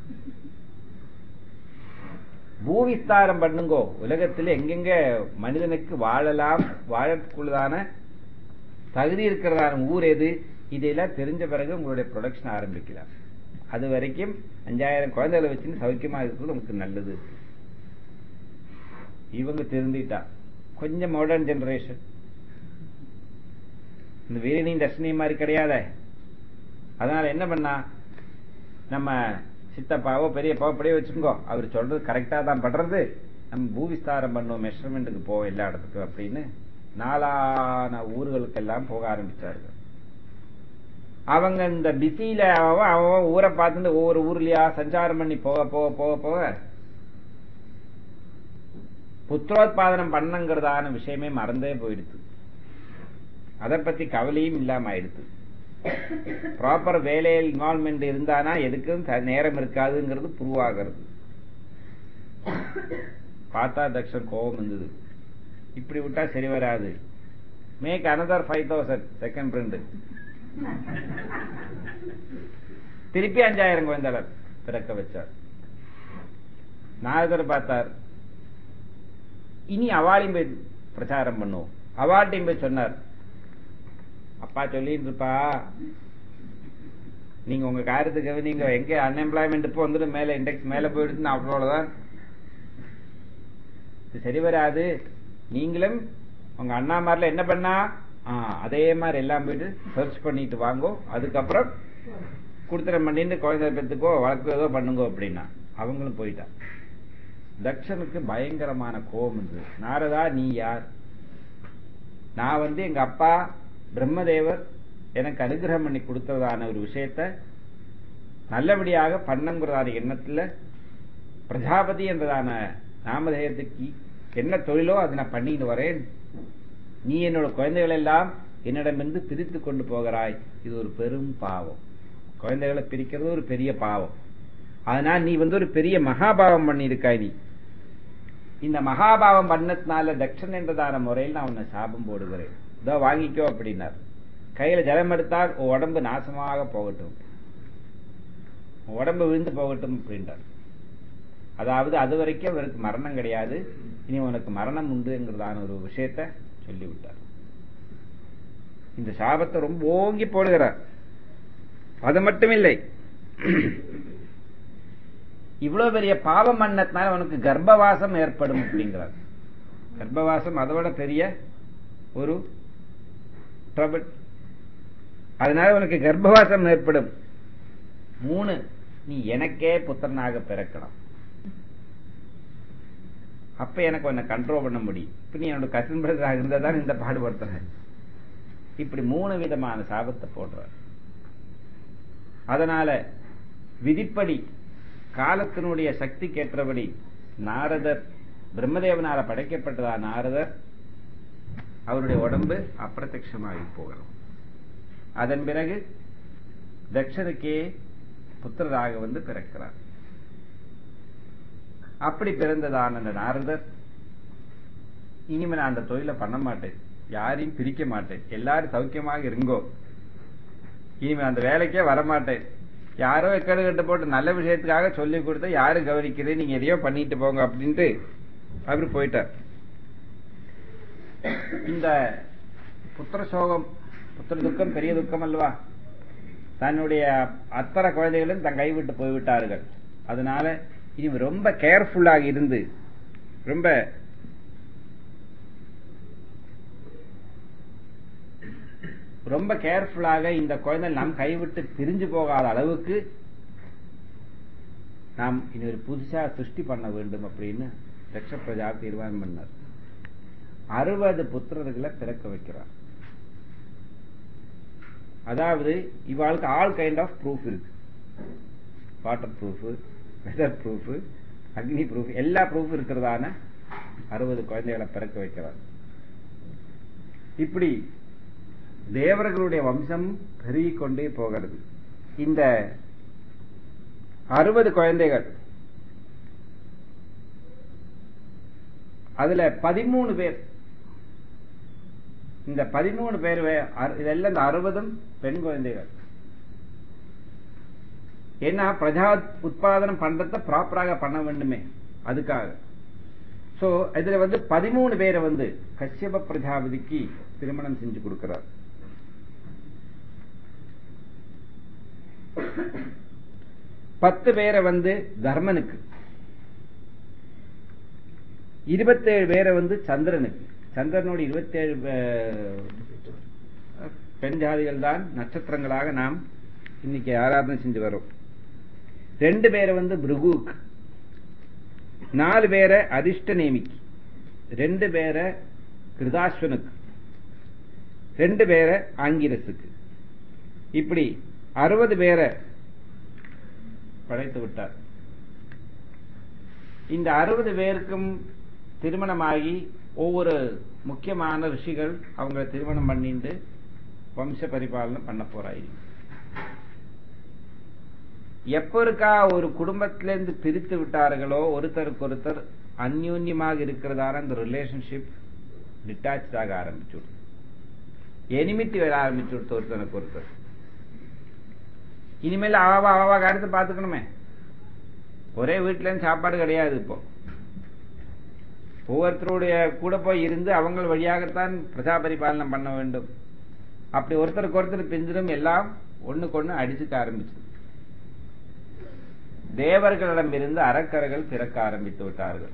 பூவிஸ்தாரம் பண்ணுங்கோ உலகத்துல எங்கெங்க மனிதனுக்கு வாழலாம் வாழக்குள்ளதான தகுதி இருக்கிறதான ஊர் எது இதெல்லாம் தெரிஞ்ச பிறகு உங்களுடைய ப்ரொடக்ஷன் ஆரம்பிக்கலாம் அது வரைக்கும் அஞ்சாயிரம் குழந்தைகளை வச்சுன்னு சௌக்கியமா இருக்கிறது உங்களுக்கு நல்லது இவங்க திருந்திட்டா கொஞ்சம் மாடர்ன் ஜெனரேஷன் இந்த வீரணி தர்ஷினி மாதிரி கிடையாதே அதனால என்ன பண்ணா நம்ம சித்தப்பாவோ பெரியப்பாவோ அப்படியே வச்சுக்கோ அவர் சொல்றது கரெக்டா தான் பண்றது நம்ம பூவிஸ்தாரம் பண்ணுவோம் மெஷர்மெண்ட்டுக்கு போவோம் எல்லா இடத்துக்கும் அப்படின்னு நாலான ஊர்களுக்கெல்லாம் போக ஆரம்பிச்சார்கள் அவங்க இந்த பிஸியில அவன் அவன் ஊரை பார்த்துட்டு ஒவ்வொரு ஊர்லயா சஞ்சாரம் பண்ணி போக போக போக போக புத்திரோத்பாதனம் பண்ணுங்கிறதான விஷயமே மறந்தே போயிடுது அதை பத்தி கவலையும் இல்லாம ஆயிடுது ப்ராப்பர் வேலையில் இன்வால்மெண்ட் இருந்தானா எதுக்கும் த- நேரம் இருக்காதுங்கிறது ப்ரூவ் ஆகிறது பார்த்தா தக்ஷன் கோபம் வந்தது இப்படி விட்டா சரி வராது make another five thousand second print திருப்பி அஞ்சாயிரம் குழந்தைகள் பிறக்க வச்சார் நாரதர் பார்த்தார் இனி அவாளையும் போய் பிரச்சாரம் பண்ணுவோம் அவாட்டையும் போய் சொன்னார் அப்பா சொல்லிட்டு இருப்பா நீங்க உங்க காரியத்துக்கு நீங்க எங்க அன்எம்ப்ளாய்மெண்ட் இப்போ வந்துட்டு மேல இண்டெக்ஸ் மேல போயிடுச்சுன்னு அவ்வளவுதான் இது சரி வராது நீங்களும் உங்க அண்ணாமார்ல என்ன பண்ணா ஆ, அதே மாதிரி எல்லாம் போயிட்டு சர்ச் பண்ணிட்டு வாங்கோ அதுக்கப்புறம் கொடுத்துட பண்ணிட்டு குழந்தை பெற்றுக்கோ வளர்க்கு ஏதோ பண்ணுங்க அப்படின்னா அவங்களும் போயிட்டா தக்ஷனுக்கு பயங்கரமான கோபம் இருந்தது நாரதா நீ யார் நான் வந்து எங்க அப்பா பிரம்மதேவர் எனக்கு அனுகிரகம் பண்ணி கொடுத்ததான ஒரு விஷயத்த நல்லபடியாக பண்ணுங்கிறதான எண்ணத்துல பிரஜாபதி என்றதான நாமதேயத்துக்கு என்ன தொழிலோ அதை நான் பண்ணிட்டு வரேன் நீ என்னோட குழந்தைகள் எல்லாம் என்னிடமிருந்து பிரித்து கொண்டு போகிறாய் இது ஒரு பெரும் பாவம் குழந்தைகளை பிரிக்கிறது ஒரு பெரிய பாவம் அதனால் நீ வந்து ஒரு பெரிய மகாபாவம் பண்ணியிருக்காய் நீ இந்த மகாபாவம் பண்ணதுனால தக்ஷன் என்றதான முறையில் நான் உன்னை சாபம் போடுகிறேன் இதோ வாங்கிக்கோ அப்படின்னார் கையில ஜலம் எடுத்தால் உன் உடம்பு நாசமாக போகட்டும் உன் உடம்பு விழுந்து போகட்டும் அப்படின்றார் அதாவது அது வரைக்கும் அவருக்கு மரணம் கிடையாது இனி உனக்கு மரணம் உண்டுங்கிறதான ஒரு விஷயத்த சொல்லிவிட்டார் இந்த சாபத்தை ரொம்ப ஓங்கி போடுகிறார் அது மட்டும் இல்லை இவ்வளவு பெரிய பாவம் பண்ணத்தினால உனக்கு கர்ப்பவாசம் ஏற்படும் அப்படிங்கிறார் கர்ப்பவாசம் அதோட பெரிய ஒரு ட்ரபிள் அதனால உனக்கு கர்ப்பவாசம் ஏற்படும் மூணு நீ எனக்கே புத்திரனாக பிறக்கணும் அப்ப எனக்கு உன்னை கண்ட்ரோல் பண்ண முடியும் இப்ப நீ என்னோட கசின் பிரதராக இருந்தா தான் இந்த பாடுபடுத்துற இப்படி மூணு விதமான சாபத்தை போடுற அதனால விதிப்படி காலத்தினுடைய சக்திக்கேற்றபடி நாரதர் பிரம்மதேவனால படைக்கப்பட்டதா நாரதர் அவருடைய உடம்பு அப்பிரத்யமாகி போகணும் அதன் பிறகு தக்ஷனுக்கே புத்திரராக வந்து பிறக்கிறார் அப்படி பிறந்ததான அந்த நாரதர் இனிமே நான் அந்த தொழிலை பண்ண மாட்டேன் யாரையும் பிரிக்க மாட்டேன் எல்லாரும் சௌக்கியமாக இருங்கோ இனிமே அந்த வேலைக்கே வரமாட்டேன் யாரோ எக்கடு கட்டு போட்டு நல்ல விஷயத்துக்காக சொல்லி கொடுத்தா யாரும் கவனிக்கிறது நீங்க எதையோ பண்ணிட்டு போங்க அப்படின்ட்டு அவர் போயிட்டார் இந்த புத்திர சோகம் புத்திர துக்கம் பெரிய துக்கம் அல்லவா தன்னுடைய அத்தனை குழந்தைகளும் தன் கைவிட்டு போய்விட்டார்கள் அதனால இனி ரொம்ப கேர்ஃபுல்லாக இருந்து ரொம்ப ரொம்ப கேர்ஃபுல்லாக இந்த குழந்தை நாம் கைவிட்டு பிரிஞ்சு போகாத அளவுக்கு நாம் இனி ஒரு புதுசா சிருஷ்டி பண்ண வேண்டும் அப்படின்னு தட்ச பிரஜா தீர்மானம் பண்ணார் அறுபது புத்திரர்களை பிறக்க வைக்கிறார் அதாவது இவாளுக்கு ஆல் கைண்ட் ஆஃப் ப்ரூஃப் இருக்கு வாட்டர் ப்ரூஃப் வெதர் ப்ரூஃப் அக்னி ப்ரூஃப் எல்லா ப்ரூஃப் இருக்கிறதான அறுபது குழந்தைகளை பிறக்க வைக்கிறார் இப்படி தேவர்களுடைய வம்சம் பெருகிக் கொண்டே போகிறது இந்த அறுபது குழந்தைகள் அதுல பதிமூணு பேர் இந்த பதிமூணு பேர் வே- அறு- இதெல்லாம் இந்த அறுபதும் பெண் குழந்தைகள் ஏன்னா பிரஜா உத்பாதனம் பண்றத ப்ராப்பராக பண்ண வேண்டுமே அதுக்காக சோ இதுல வந்து பதிமூணு பேரை வந்து கஷ்யப பிரஜாபதிக்கு திருமணம் செஞ்சு கொடுக்கிறார் பத்து பேரை வந்து தர்மனுக்கு இருபத்தேழு பேரை வந்து சந்திரனுக்கு சந்திரனோட இருபத்தேழு பெண் ஜாதிகள் தான் நட்சத்திரங்களாக நாம் இன்னைக்கு ஆராதனை செஞ்சு வரோம் ரெண்டு பேரை வந்து பிருகுக்கு நாலு பேரை அதிர்ஷ்ட நேமிக்கு ரெண்டு பேரை கிருதாஸ்வனுக்கு ரெண்டு பேரை ஆங்கிரசுக்கு இப்படி அறுபது பேரை படைத்து விட்டார் இந்த அறுபது பேருக்கும் திருமணமாகி ஒவ்வொரு முக்கியமான ரிஷிகள் அவங்கள திருமணம் பண்ணிட்டு வம்ச பரிபாலனம் பண்ண போறாய் எப்ப இருக்கா ஒரு குடும்பத்திலிருந்து பிரித்து விட்டார்களோ ஒருத்தருக்கு ஒருத்தர் அந்யூன்யமாக இருக்கிறதான அந்த ரிலேஷன்ஷிப் டிட்டாச் ஆக ஆரம்பிச்சு எனிமிட்டி வர ஆரம்பிச்சு விடுத்து ஒருத்தனுக்கு ஒருத்தர் இனிமேல் அவாவா அவாவா அடுத்து பார்த்துக்கணுமே ஒரே வீட்டுல இருந்து சாப்பாடு கிடையாது இப்போ ஒவ்வொருத்தருடைய கூட போய் இருந்து அவங்க வழியாகத்தான் பிரஜா பரிபாலனம் பண்ண வேண்டும் அப்படி ஒருத்தருக்கு ஒருத்தர் பிஞ்சிடும் எல்லாம் ஒண்ணுக்கு ஒண்ணு அடிச்சுக்க ஆரம்பிச்சு தேவர்களிடமிருந்து அரக்கர்கள் பிறக்க ஆரம்பித்து விட்டார்கள்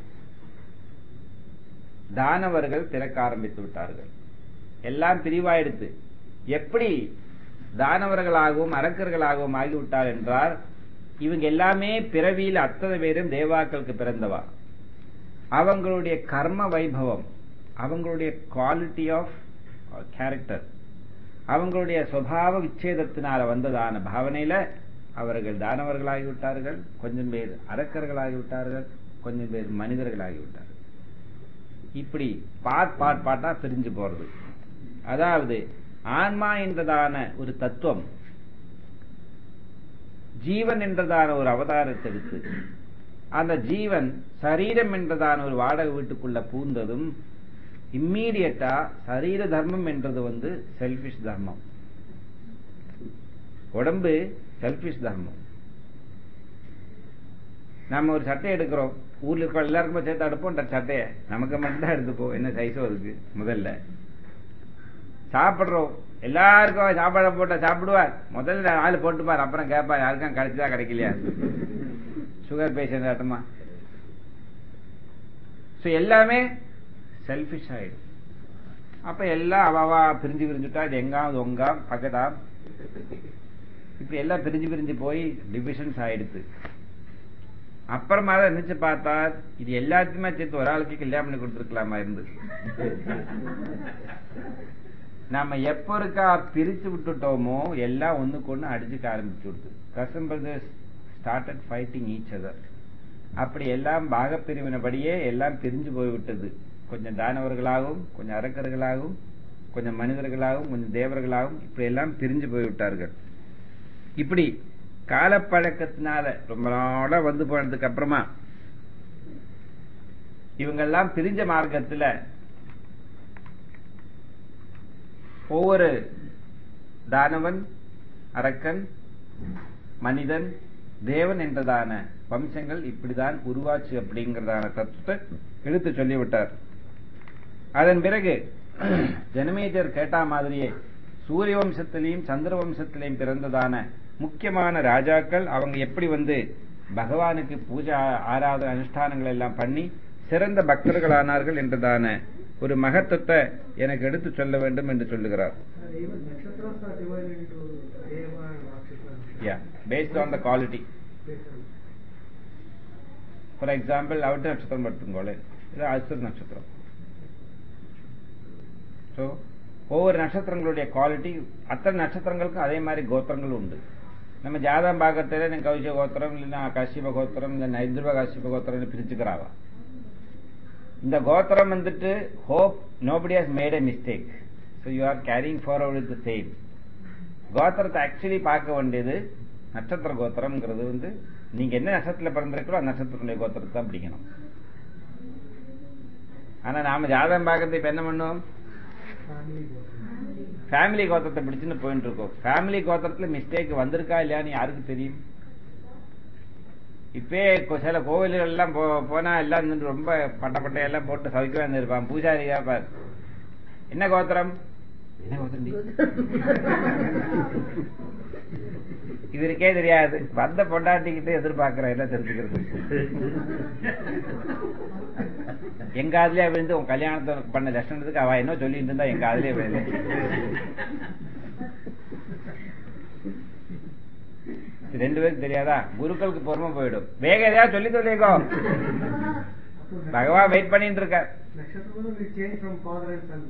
தானவர்கள் பிறக்க ஆரம்பித்து விட்டார்கள் எல்லாம் பிரிவாயிடுத்து எப்படி தானவர்களாகவும் அரக்கர்களாகவும் ஆகிவிட்டார் என்றால் இவங்க எல்லாமே பிறவியில் அத்தனை பேரும் தேவாக்களுக்கு பிறந்தவா அவங்களுடைய கர்ம வைபவம் அவங்களுடைய குவாலிட்டி ஆஃப் கேரக்டர் அவங்களுடைய சுவாவ விச்சேதத்தினால வந்ததான பாவனையில அவர்கள் தானவர்களாகிவிட்டார்கள் கொஞ்சம் பேர் அரக்கர்களாகிவிட்டார்கள் கொஞ்சம் பேர் மனிதர்களாகிவிட்டார்கள் இப்படி பாட் பாட் பாட்டா பிரிஞ்சு போறது அதாவது ஆன்மா என்றதான ஒரு தத்துவம் ஜீவன் என்றதான ஒரு அவதாரத்தை எடுத்து அந்த ஜீவன் சரீரம் என்றதான ஒரு வாடகை வீட்டுக்குள்ள பூந்ததும் இம்மீடியட்டா சரீர தர்மம் என்றது வந்து செல்பிஷ் தர்மம் உடம்பு செல்பிஷ் தர்மம் நம்ம ஒரு சட்டை எடுக்கிறோம் ஊர்ல இருக்க எல்லாருக்குமே சேர்த்து எடுப்போம் இந்த சட்டையை நமக்கு மட்டும்தான் எடுத்துப்போம் என்ன சைஸோ இருக்கு முதல்ல சாப்பிடுறோம் எல்லாருக்கும் சாப்பாடு போட்டா சாப்பிடுவார் முதல்ல ஆளு போட்டுப்பார் அப்புறம் கேட்பார் யாருக்கும் கிடைச்சதா கிடைக்கலையா சுகர் பேஷண்ட் ஆட்டமா ஸோ எல்லாமே செல்ஃபிஷ் ஆயிடும் அப்ப எல்லாம் அவாவா பிரிஞ்சு பிரிஞ்சுட்டா இது எங்காவது ஒங்கா பக்கத்தா இப்படி எல்லாம் பிரிஞ்சு பிரிஞ்சு போய் டிவிஷன்ஸ் ஆயிடுது அப்புறமா தான் நினைச்சு பார்த்தா இது எல்லாத்தையுமே சேர்த்து ஒரு ஆளுக்கு கல்யாணம் பண்ணி கொடுத்துருக்கலாமா இருந்து நாம எப்ப இருக்கா பிரிச்சு விட்டுட்டோமோ எல்லாம் ஒண்ணுக்கு ஒண்ணு அடிச்சுக்க ஆரம்பிச்சு விடுது கசம் brothers started fighting each other அப்படி எல்லாம் பாகப்பிரிவினபடியே எல்லாம் பிரிஞ்சு போய்விட்டது கொஞ்சம் தானவர்களாகவும் கொஞ்சம் அரக்கர்களாகவும் கொஞ்சம் மனிதர்களாகவும் கொஞ்சம் தேவர்களாகவும் இப்படி எல்லாம் பிரிஞ்சு போய்விட்டார்கள் இப்படி காலப்பழக்கத்தினால ரொம்ப நாளா வந்து போனதுக்கு அப்புறமா இவங்கெல்லாம் பிரிஞ்ச மார்க்கத்துல ஒவ்வொரு தானவன் அரக்கன் மனிதன் தேவன் என்றதான வம்சங்கள் இப்படிதான் உருவாச்சு அப்படிங்கறதான தத்துவத்தை எடுத்து சொல்லிவிட்டார் அதன் பிறகு ஜனமேஜர் கேட்டா மாதிரியே சூரிய வம்சத்திலையும் சந்திர வம்சத்திலையும் பிறந்ததான முக்கியமான ராஜாக்கள் அவங்க எப்படி வந்து பகவானுக்கு பூஜை ஆராதனை அனுஷ்டானங்கள் எல்லாம் பண்ணி சிறந்த பக்தர்களானார்கள் என்றதான ஒரு மகத்துவத்தை எனக்கு எடுத்து சொல்ல வேண்டும் என்று சொல்லுகிறார் Even nakshatras are divided into Deva and Rakshasa. Yeah, based on the quality. Based on- for example அவிட்ட நட்சத்திரம் எடுத்துக்கோளே இது அசுர நட்சத்திரம் ஸோ ஒவ்வொரு நட்சத்திரங்களுடைய குவாலிட்டி அத்தனை நட்சத்திரங்களுக்கும் அதே மாதிரி கோத்திரங்கள் உண்டு நம்ம ஜாதகம் பார்க்கறதுல எனக்கு கௌசிய கோத்திரம் இல்லைன்னா கஷ்யப கோத்திரம் இல்லை நைந்திரவ கஷ்யப கோத்திரம்னு பிரிச்சுக்கிறாவா இந்த கோத்திரம் வந்துட்டு hope nobody has made a mistake so you are carrying forward with the same கோத்திரத்தை ஆக்சுவலி பார்க்க வேண்டியது நட்சத்திர கோத்திரம்ங்கிறது வந்து நீங்க என்ன நட்சத்திரத்தில் பிறந்திருக்கிறோ அந்த நட்சத்திரத்துடைய கோத்திரத்தை தான் பிடிக்கணும் ஆனா நாம ஜாதகம் பார்க்கறது இப்ப என்ன பண்ணுவோம் family goes. ஃபேமிலி கோத்திரத்தை பிடிச்சுன்னு போயிட்டு இருக்கோம் ஃபேமிலி கோத்திரத்துல மிஸ்டேக் வந்திருக்கா இல்லையான்னு யாருக்கு தெரியும் இப்பே கொ- சில கோவில்கள் எல்லாம் போ- போனா எல்லாம் நின்னு ரொம்ப பட்ட பட்டையெல்லாம் போட்டு சவிக்கவே இருந்திருப்பான் பூஜாரி கேட்பார் என்ன கோத்திரம் என்ன கோத்திரம் டி? இவருக்கே தெரியாது வந்த பொண்டாட்டிக்கிட்டு எதிர்பார்க்கிற என்ன தெரிஞ்சுக்கிறது எங்க அதுலயே விழுந்து உன் கல்யாணத்தை பண்ண லட்சணத்துக்கு அவ என்ன சொல்லிட்டு இருந்தா எங்க அதுலயே விழுந்து இது ரெண்டு பேருக்கு தெரியாதா குருக்களுக்கு பொறுமை போயிடும் வேக எதையாவது சொல்லி சொல்லிக்கோ பகவான் வெயிட் பண்ணிட்டு இருக்க Nakshatra will change from father and son.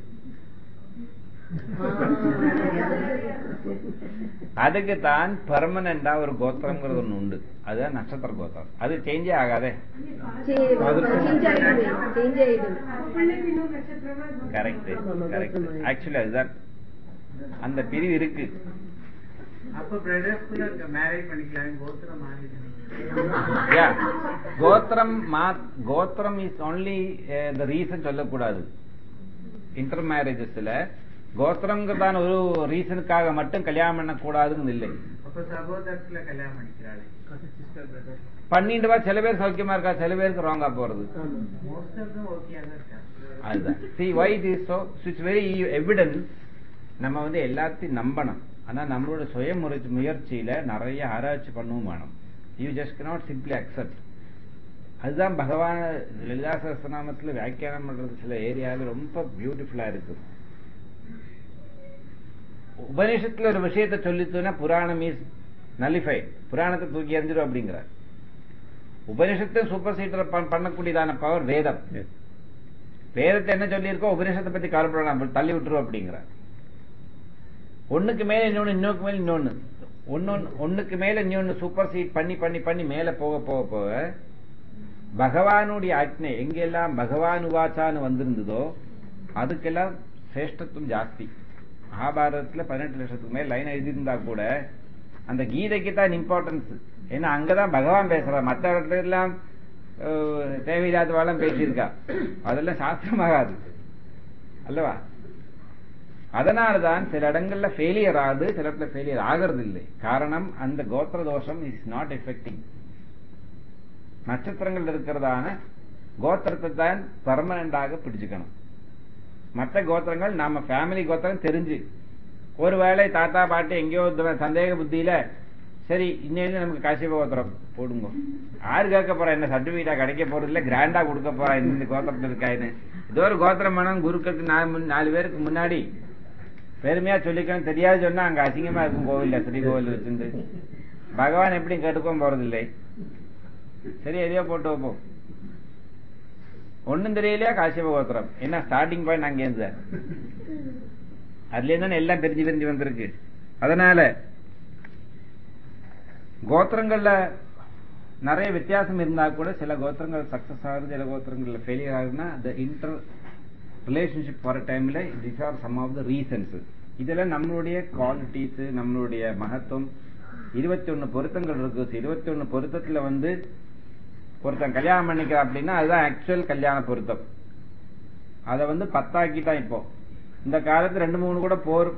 அதுக்கு தான் பெர்மனண்டா ஒரு கோத்திரம்ங்கிறது ஒண்ணு உண்டு அதுதான் நட்சத்திர கோத்திரம் அது சேஞ்சே ஆகாதே சேஞ்ச் ஆயிடுது சேஞ்ச் ஆயிடுது கரெக்ட் கரெக்ட் ஆக்சுவலி அதுதான் அந்த பிரிவு இருக்கு அப்ப பிரதர்ஸ்குள்ள மேரேஜ் பண்ணிக்கலாம் கோத்திரம் மாறிடுது Yeah. கோத்திரம் மா கோத்திரம் இஸ் ஒன்லி த ரீசன் சொல்லக்கூடாது இன்டர் மேரேஜஸ்ல கோத்திரம்ங்கிறதான ஒரு ரீசனுக்காக மட்டும் கல்யாணம் பண்ணக்கூடாதுன்னு இல்லை அப்ப சகோதரத்துல கல்யாணம் பண்ணிக்கிறாளே sister, brother. பண்ணிட்டு வா சில பேர் சௌக்கியமா இருக்கா சில பேருக்கு ராங்கா போறது மோஸ்ட் ஆஃப் தம் ஓகே தான் இருக்காங்க அதுதான் see why it is so it's very evidence நம்ம வந்து எல்லாத்தையும் நம்பணும் ஆனா நம்மளோட சுய முறை- முயற்சியில நிறைய ஆராய்ச்சி பண்ணவும் வேணும் you just not simply accept அதுதான் பகவான் லலிதா சகஸ்ரநாமத்துல வியாக்கியானம் பண்றது சில ஏரியாவில் ரொம்ப பியூட்டிஃபுல்லா இருக்கு உபநிஷத்துல ஒரு விஷயத்தை சொல்லித்துனா புராணம் இஸ் நலிஃபை புராணத்தை தூக்கி எறிஞ்சிடும் அப்படிங்கிறார் உபனிஷத்தை சூப்பர் சீட்டர் பண்ணக்கூடியதான பவர் வேதம் வேதத்தை என்ன சொல்லியிருக்கோ உபநிஷத்தை பத்தி கவலைப்பட நம்ம தள்ளி விட்டுருவோம் அப்படிங்கிறார் ஒண்ணுக்கு மேல இன்னொன்னு இன்னொருக்கு மேல இன்னொன்னு ஒன்னொன்னு ஒண்ணுக்கு மேல இன்னொன்னு சூப்பர் சீட் பண்ணி பண்ணி பண்ணி மேல போக போக போக பகவானுடைய ஆக்ஞை எங்கெல்லாம் பகவான் உவாச்சான்னு வந்திருந்ததோ அதுக்கெல்லாம் சிரேஷ்டத்துவம் ஜாஸ்தி மகாபாரதத்துல பதினெட்டு லட்சத்துக்கு மேல லைன் எழுதியிருந்தா கூட அந்த கீதைக்கு தான் இம்பார்ட்டன்ஸ் ஏன்னா அங்கதான் பகவான் பேசுறார் மற்ற இடத்துல எல்லாம் அஹ், தேவையில்லாதவாளம் பேசியிருக்கா அதெல்லாம் சாஸ்திரமாகாது அல்லவா அதனாலதான் சில இடங்கள்ல ஃபெயிலியர் ஆகுது சில இடத்துல ஃபெயிலியர் ஆகிறது இல்லை காரணம் அந்த கோத்திர தோஷம் இஸ் நாட் எஃபெக்டிங் நட்சத்திரங்கள் இருக்கிறதான கோத்திரத்தை தான் பர்மனண்டாக பிடிச்சுக்கணும் மற்ற கோத்திரங்கள் நாம ஃபேமிலி கோத்திரம் தெரிஞ்சு ஒருவேளை தாத்தா பாட்டி எங்கேயோ இந்த சந்தேக புத்தியில சரி இன்னும் நமக்கு காசிப கோத்திரம் போடுங்க யாரு கேட்க போறா என்ன சர்டிபிகேட்டா கிடைக்க போறது இல்ல கிராண்டா கொடுக்க போறா இந்த கோத்திரத்தில் இருக்கான்னு ஏதோ ஒரு கோத்திரம் வேணும் குருக்களுக்கு நாலு முன்- நாலு பேருக்கு முன்னாடி பெருமையா சொல்லிக்கணும் தெரியாது சொன்னா அங்க அசிங்கமா இருக்கும் கோவில்ல ஸ்ரீ கோவில் வச்சிருந்து பகவான் எப்படி கேட்டுக்கும் போறதில்லை சரி எதையோ போட்டு வைப்போம் ஒண்ணும் தெரியலையா காசியப கோத்திரம் என்ன ஸ்டார்டிங் பாயிண்ட் அங்கே இருந்து அதுல இருந்து எல்லாம் பிரிஞ்சு பிரிஞ்சு வந்திருக்கு அதனால கோத்திரங்கள்ல நிறைய வித்தியாசம் இருந்தா கூட சில கோத்திரங்கள் சக்சஸ் ஆகுது சில கோத்திரங்கள்ல ஃபெயிலியர் ஆகுதுன்னா the இன்டர் ரிலேஷன்ஷிப் போற டைம்ல these are some of the reasons இதெல்லாம் நம்மளுடைய குவாலிட்டிஸ் நம்மளுடைய மகத்துவம் இருபத்தி ஒன்னு பொருத்தங்கள் இருக்கு இருபத்தி ஒன்னு பொருத்தத்துல வந்து ஒருத்தன் கல்யாணம் பண்ணிக்கிறான் அப்படின்னா அதுதான் ஆக்சுவல் கல்யாண பொருத்தம் அதை வந்து பத்தாக்கிட்டான் இப்போ இந்த காலத்து ரெண்டு மூணு கூட போர்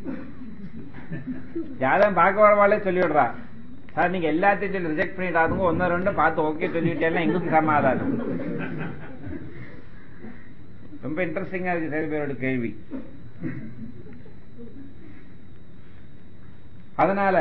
யாரும் பார்க்க வரவாளே சொல்லிவிடுறா சார் நீங்க எல்லாத்தையும் சொல்லி ரிஜெக்ட் பண்ணிடாதுங்க ஒன்னு ரெண்டு பார்த்து ஓகே சொல்லிவிட்டேன்னா எங்களுக்கு சமாதானம் ரொம்ப இன்ட்ரெஸ்டிங்கா இருக்கு சில பேரோட கேள்வி அதனால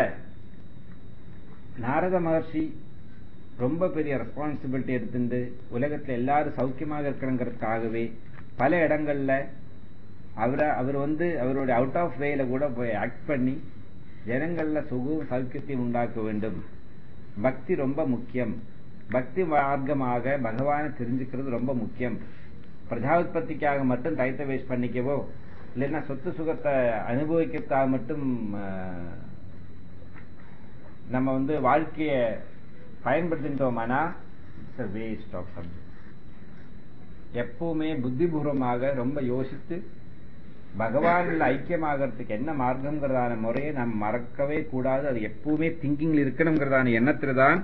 நாரத மகர்ஷி ரொம்ப பெரிய ரெஸ்பான்சிபிலிட்டி எடுத்துட்டு உலகத்துல எல்லாரும் சௌக்கியமாக இருக்கணுங்கிறதுக்காகவே பல இடங்கள்ல அவரை அவர் வந்து அவருடைய அவுட் ஆஃப் வேல கூட போய் ஆக்ட் பண்ணி ஜனங்கள்ல சுகம் சௌக்கியத்தையும் உண்டாக்க வேண்டும் பக்தி ரொம்ப முக்கியம் பக்தி மார்க்கமாக பகவானை தெரிஞ்சுக்கிறது ரொம்ப முக்கியம் பிரஜாபத்திக்காக மட்டும் டைத்தை வேஸ்ட் பண்ணிக்கவோ இல்லைன்னா சொத்து சுகத்தை அனுபவிக்கிறதுக்காக மட்டும் ஆஹ், நம்ம வந்து வாழ்க்கைய பயன்படுத்திட்டோமானா இட்ஸ் வேஸ்ட் ஆஃப் சப்ஜெக்ட் எப்பவுமே புத்திபூர்வமாக ரொம்ப யோசித்து பகவான்ல ஐக்கியமாகறதுக்கு என்ன மார்க்கம்ங்கிறதான முறையை நாம் மறக்கவே கூடாது அது எப்பவுமே திங்கிங்ல இருக்கணுங்கிறதான எண்ணத்துல தான்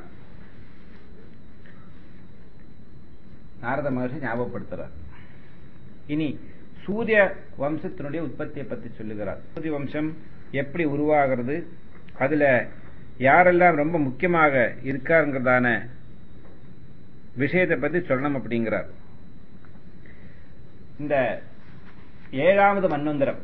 நாரத மகர்ஷி ஞாபகப்படுத்துறார் இனி சூரிய வம்சத்தினுடைய உற்பத்தியை பத்தி சொல்லுகிறார் சூரிய வம்சம் எப்படி உருவாகிறது அதுல யாரெல்லாம் ரொம்ப முக்கியமாக இருக்காருங்கிறதான விஷயத்தை பத்தி சொல்லணும் அப்படிங்கிறார் இந்த ஏழாவது மன்வந்தரம்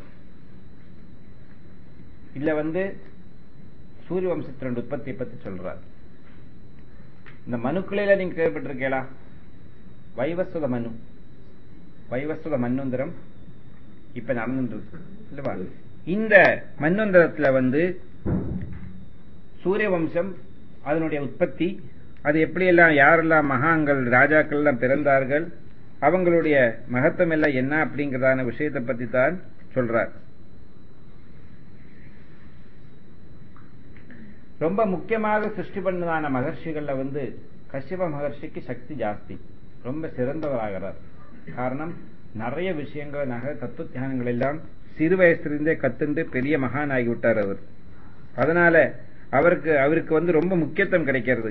இதுல வந்து சூரிய வம்சத்தினுடைய உற்பத்தியை பத்தி சொல்றார் இந்த மனுக்களில நீங்க கேள்விப்பட்டிருக்கீங்களா வைவஸ்வத மனு வைவஸ்வத மன்வந்தரம் இப்ப நடந்துட்டு இருக்கு இல்லவா இந்த மன்வந்தரத்துல வந்து சூரிய வம்சம் அதனுடைய உற்பத்தி அது எப்படியெல்லாம் யாரெல்லாம் மகான்கள் ராஜாக்கள் எல்லாம் பிறந்தார்கள் அவங்களுடைய மகத்துவம் எல்லாம் என்ன அப்படிங்கிறதான விஷயத்தை பத்தி தான் சொல்றார் ரொம்ப முக்கியமாக சிருஷ்டி பண்ணதான மகர்ஷிகள்ல வந்து கஷ்யப மகர்ஷிக்கு சக்தி ஜாஸ்தி ரொம்ப சிறந்தவராகிறார் காரணம் நிறைய விஷயங்கள் நகை தத்துவ தியானங்கள் எல்லாம் சிறு வயசுலேருந்தே கத்துண்டு பெரிய மகான் ஆகிவிட்டார் அவர் அதனால அவருக்கு அவருக்கு வந்து ரொம்ப முக்கியத்துவம் கிடைக்கிறது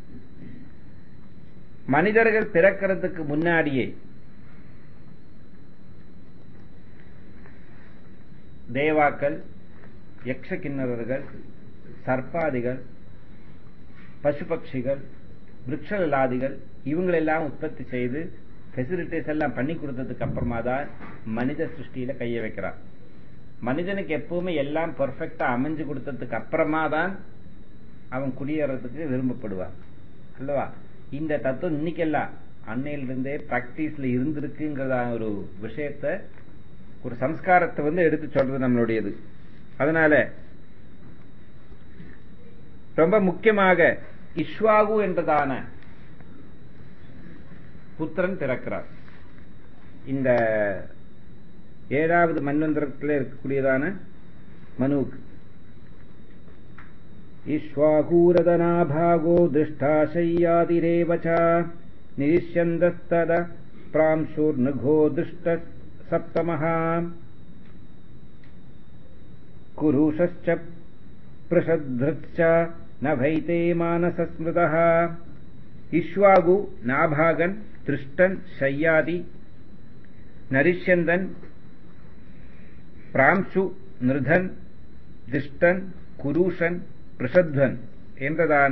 மனிதர்கள் பிறக்கிறதுக்கு முன்னாடியே தேவாக்கள் யக்ஷ கிண்ணறர்கள் சர்ப்பாதிகள் பசு பட்சிகள் விரக்ஷலாதிகள் இவங்களெல்லாம் உற்பத்தி செய்து ஃபெசிலிட்டிஸ் எல்லாம் பண்ணி கொடுத்ததுக்கு அப்புறமா தான் மனித சிருஷ்டியில கைய வைக்கிறான் மனிதனுக்கு எப்பவுமே எல்லாம் பெர்ஃபெக்டா அமைஞ்சு கொடுத்ததுக்கு அப்புறமா தான் அவன் குடியேறதுக்கு விரும்பப்படுவான் அல்லவா இந்த தத்துவம் இன்னைக்கெல்லாம் அன்னையிலிருந்தே பிராக்டிஸ்ல இருந்திருக்குங்கிறதா ஒரு விஷயத்த ஒரு சம்ஸ்காரத்தை வந்து எடுத்து சொல்றது நம்மளுடையது அதனால ரொம்ப முக்கியமாக இஸ்வாகு என்றதான புத்திரன் பிறக்கிறார் இந்த ஏழாவது மன்வந்திரத்தில் இருக்கக்கூடியதான மனுவுக்கு ईश्वाकूरदनाभागो दृष्टाशय्यादिरेव च निरिष्यन्दस्तद प्रांशुर्नघो दृष्टसप्तमः कुरुषश्च पृषद्धृश्च न भैते मानसस्मृतः इश्वागु नाभागन् दृष्टन् शय्यादि नरिष्यन्दन् प्रांशु நிருதன் திஷ்டன் குரூஷன் பிரசத்வன் என்றதான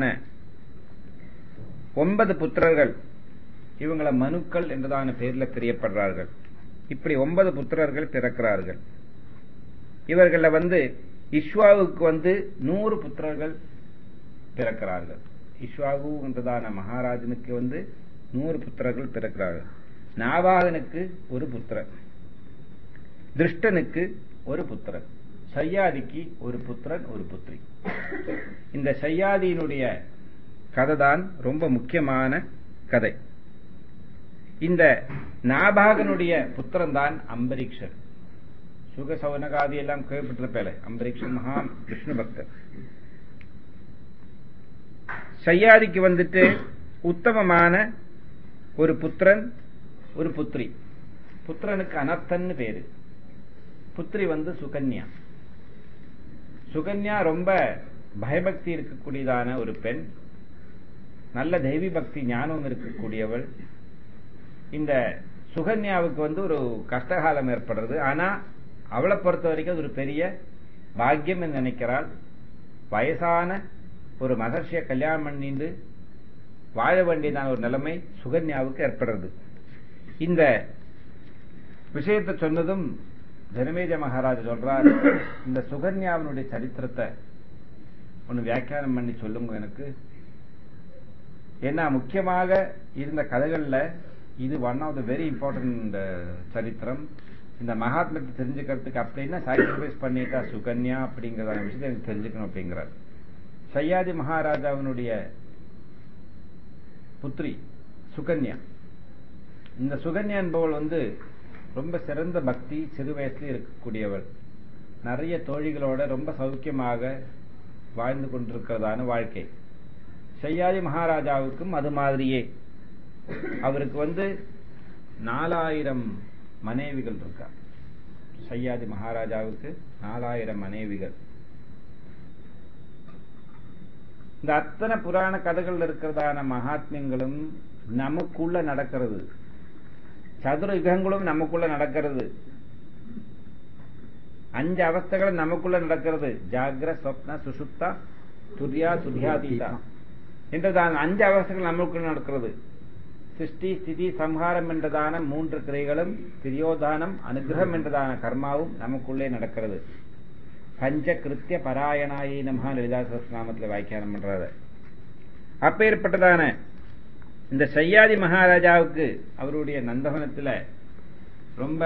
ஒன்பது புத்திரர்கள் இவங்கள மனுக்கள் என்றதான பெயர்ல பிரியப்படுறார்கள் இப்படி ஒன்பது புத்திரர்கள் பிறக்கிறார்கள் இவர்கள வந்து இஸ்வாவுக்கு வந்து நூறு புத்திரர்கள் பிறக்கிறார்கள் இஸ்வாகு என்றதான மகாராஜனுக்கு வந்து நூறு புத்திரர்கள் பிறக்கிறார்கள் நாவாகனுக்கு ஒரு புத்திரன் திருஷ்டனுக்கு ஒரு புத்திரன் சையாதிக்கு ஒரு புத்திரன் ஒரு புத்திரி இந்த சையாதியினுடைய கதை தான் ரொம்ப முக்கியமான கதை இந்த நாபாகனுடைய புத்திரன் தான் அம்பரீக்ஷர் சுக சௌனகாதி எல்லாம் கேள்விப்பட்டிருப்பேல அம்பரீக்ஷர் மகா விஷ்ணு பக்தர் சையாதிக்கு வந்துட்டு உத்தமமான ஒரு புத்திரன் ஒரு புத்திரி புத்திரனுக்கு அனர்த்தன்னு பேரு புத்திரி வந்து சுகன்யா சுகன்யா ரொம்ப பயபக்தி இருக்கக்கூடியதான ஒரு பெண் நல்ல தெய்வீ பக்தி ஞானம் இருக்கக்கூடியவள் இந்த சுகன்யாவுக்கு வந்து ஒரு கஷ்டகாலம் ஏற்படுறது ஆனா அவளை பொறுத்த வரைக்கும் அது ஒரு பெரிய பாக்கியம் என்று நினைக்கிறாள் வயசான ஒரு மகர்ஷிய கல்யாணம் பண்ணிட்டு வாழ வேண்டியதான ஒரு நிலைமை சுகன்யாவுக்கு ஏற்படுறது இந்த விஷயத்தை சொன்னதும் ஜனமேஜ மகாராஜ் சொல்றார் இந்த சுகன்யாவினுடைய சரித்திரத்தை ஒன்னு வியாக்கியானம் பண்ணி சொல்லுங்க எனக்கு ஏன்னா முக்கியமாக இருந்த கதைகள்ல இது one of the very important சரித்திரம் இந்த மகாத்மத்தை தெரிஞ்சுக்கிறதுக்கு அப்படின்னா சாக்ரிஃபைஸ் பண்ணிட்டா சுகன்யா அப்படிங்கிற விஷயத்தை எனக்கு தெரிஞ்சுக்கணும் அப்படிங்கிறார் சையாதி மகாராஜாவினுடைய புத்திரி சுகன்யா இந்த சுகன்யா என்பவள் வந்து ரொம்ப சிறந்த பக்தி சிறு வயசுல இருக்கக்கூடியவள் நிறைய தோழிகளோட ரொம்ப சௌக்கியமாக வாழ்ந்து கொண்டிருக்கிறதான வாழ்க்கை சையாதி மகாராஜாவுக்கும் அது மாதிரியே அவருக்கு வந்து நாலாயிரம் மனைவிகள் இருக்கா சையாதி மகாராஜாவுக்கு நாலாயிரம் மனைவிகள் இந்த அத்தனை புராண கதைகள் இருக்கிறதான மகாத்மியங்களும் நமக்குள்ள நடக்கிறது சதுர யுகங்களும் நமக்குள்ள நடக்கிறது அஞ்சு அவஸ்தைகள் நமக்குள்ள நடக்கிறது ஜாகிர சொப்ன சுசுப்தா துரியா துரியாதீதா என்றதான அஞ்சு அவஸ்தைகள் நமக்குள்ள நடக்கிறது சிருஷ்டி ஸ்திதி சம்ஹாரம் என்றதான மூன்று கிரைகளும் திரியோதானம் அனுகிரகம் என்றதான கர்மாவும் நமக்குள்ளே நடக்கிறது பஞ்ச கிருத்திய பராயணாயி நமஹா லலிதா சஹஸ்ரநாமத்தில் வியாக்கியானம் பண்றாரு அப்பேற்பட்டதான இந்த சையாதி மகாராஜாவுக்கு அவருடைய நந்தவனத்துல ரொம்ப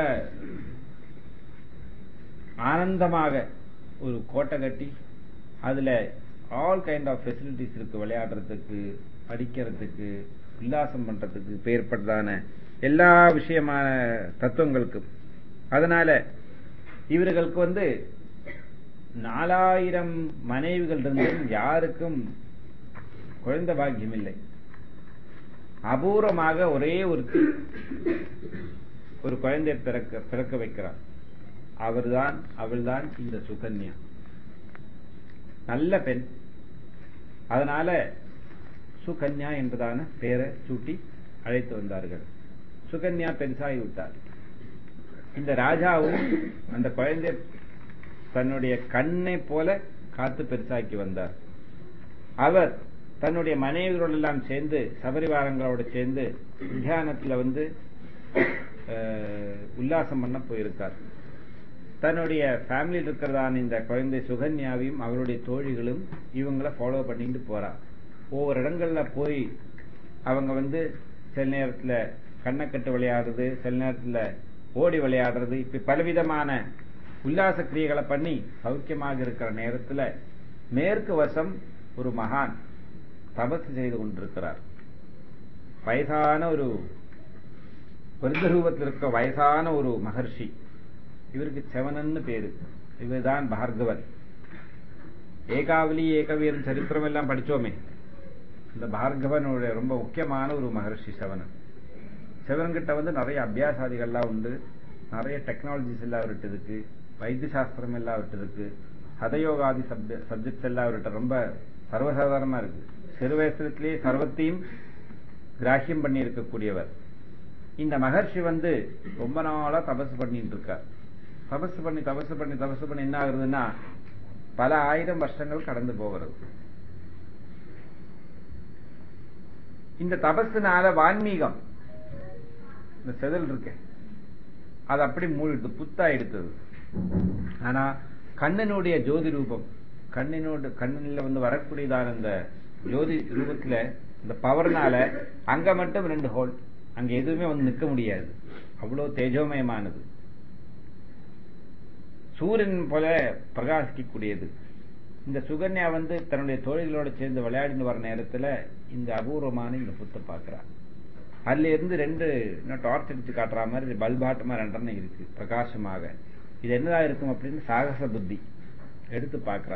ஆனந்தமாக ஒரு கோட்டை கட்டி அதுல ஆல் கைண்ட் ஆஃப் ஃபெசிலிட்டிஸ் இருக்கு விளையாடுறதுக்கு படிக்கிறதுக்கு உல்லாசம் பண்றதுக்கு பேர்பட்டதான எல்லா விஷயமான தத்துவங்களுக்கும் அதனால இவர்களுக்கு வந்து நாலாயிரம் மனைவிகள் இருந்தும் யாருக்கும் குழந்தை பாக்கியம் இல்லை அபூர்வமாக ஒரே ஒருத்தி ஒரு குழந்தை பிறக்க பிறக்க வைக்கிறார் அவர்தான் அவள்தான் இந்த சுகன்யா நல்ல பெண் அதனால சுகன்யா என்பதான பெயரை சூட்டி அழைத்து வந்தார்கள் சுகன்யா பெருசாகி விட்டார் இந்த ராஜாவும் அந்த குழந்தை தன்னுடைய கண்ணை போல காத்து பெருசாக்கி வந்தார் அவர் தன்னுடைய மனைவிகளோடு எல்லாம் சேர்ந்து சபரிவாரங்களோட சேர்ந்து தியானத்துல வந்து அஹ், உல்லாசம் பண்ண போயிருக்கார் தன்னுடைய ஃபேமிலியில் இருக்கிறதான இந்த குழந்தை சுகன்யாவையும் அவருடைய தோழிகளும் இவங்களை ஃபாலோ பண்ணிட்டு போறா ஒவ்வொரு இடங்கள்ல போய் அவங்க வந்து சில நேரத்துல கண்ணக்கட்டு விளையாடுறது சில நேரத்துல ஓடி விளையாடுறது இப்படி பலவிதமான உல்லாச கிரியைகளை பண்ணி சௌக்கியமாக இருக்கிற நேரத்துல மேற்கு வசம் ஒரு மகான் தபசு செய்து கொண்டிருக்கிறார் வயசான ஒரு விருத ரூபத்தில் இருக்க வயசான ஒரு மகர்ஷி இவருக்கு செவனன்னு பேரு இவர்தான் பார்கவன் ஏகாவலி ஏகவீரன் சரித்திரம் எல்லாம் படிச்சோமே இந்த பார்கவனுடைய ரொம்ப முக்கியமான ஒரு மகர்ஷி செவனன் செவன்கிட்ட வந்து நிறைய அபியாசாதிகள்லாம் உண்டு நிறைய டெக்னாலஜிஸ் எல்லாம் அவர்கிட்ட இருக்கு வைத்திய சாஸ்திரம் எல்லாம் அவர்கிட்ட இருக்கு ஹதயோகாதி சப்ஜெக்ட்ஸ் எல்லாம் அவர்கிட்ட ரொம்ப சர்வசாதாரணமா இருக்கு சிறு வயசுலத்திலேயே சர்வத்தையும் கிராஹ்யம் பண்ணி இருக்கக்கூடியவர் இந்த மகர்ஷி வந்து ரொம்ப நாளா தபசு பண்ணிட்டு இருக்கார் தபசு பண்ணி தபசு பண்ணி தபசு பண்ணி என்ன ஆகுதுன்னா பல ஆயிரம் வருஷங்கள் கடந்து போகிறது இந்த தபசுனால வான்மீகம் இந்த செதில் இருக்கு அது அப்படி மூழ்கிட்டு புத்தா எடுத்தது ஆனா கண்ணனுடைய ஜோதி ரூபம் கண்ணினோட கண்ணில் வந்து வரக்கூடியதான இந்த ஜோதி ரூபத்துல இந்த பவர்னால அங்க மட்டும் ரெண்டு ஹோல் அங்க எதுவுமே வந்து நிற்க முடியாது அவ்வளவு தேஜோமயமானது சூரியன் போல பிரகாசிக்கக்கூடியது இந்த சுகன்யா வந்து தன்னுடைய தோழிகளோட சேர்ந்து விளையாடிட்டு வர நேரத்துல இந்த அபூர்வமான இந்த புத்தை பார்க்கிறா அதுல இருந்து ரெண்டு இன்னும் டார்ச் அடிச்சு காட்டுற மாதிரி பல்பாட்டமா ரெண்டெண்ணம் இருக்கு பிரகாசமாக இது என்னதா இருக்கும் அப்படின்னு சாகச புத்தி எடுத்து பார்க்கிறா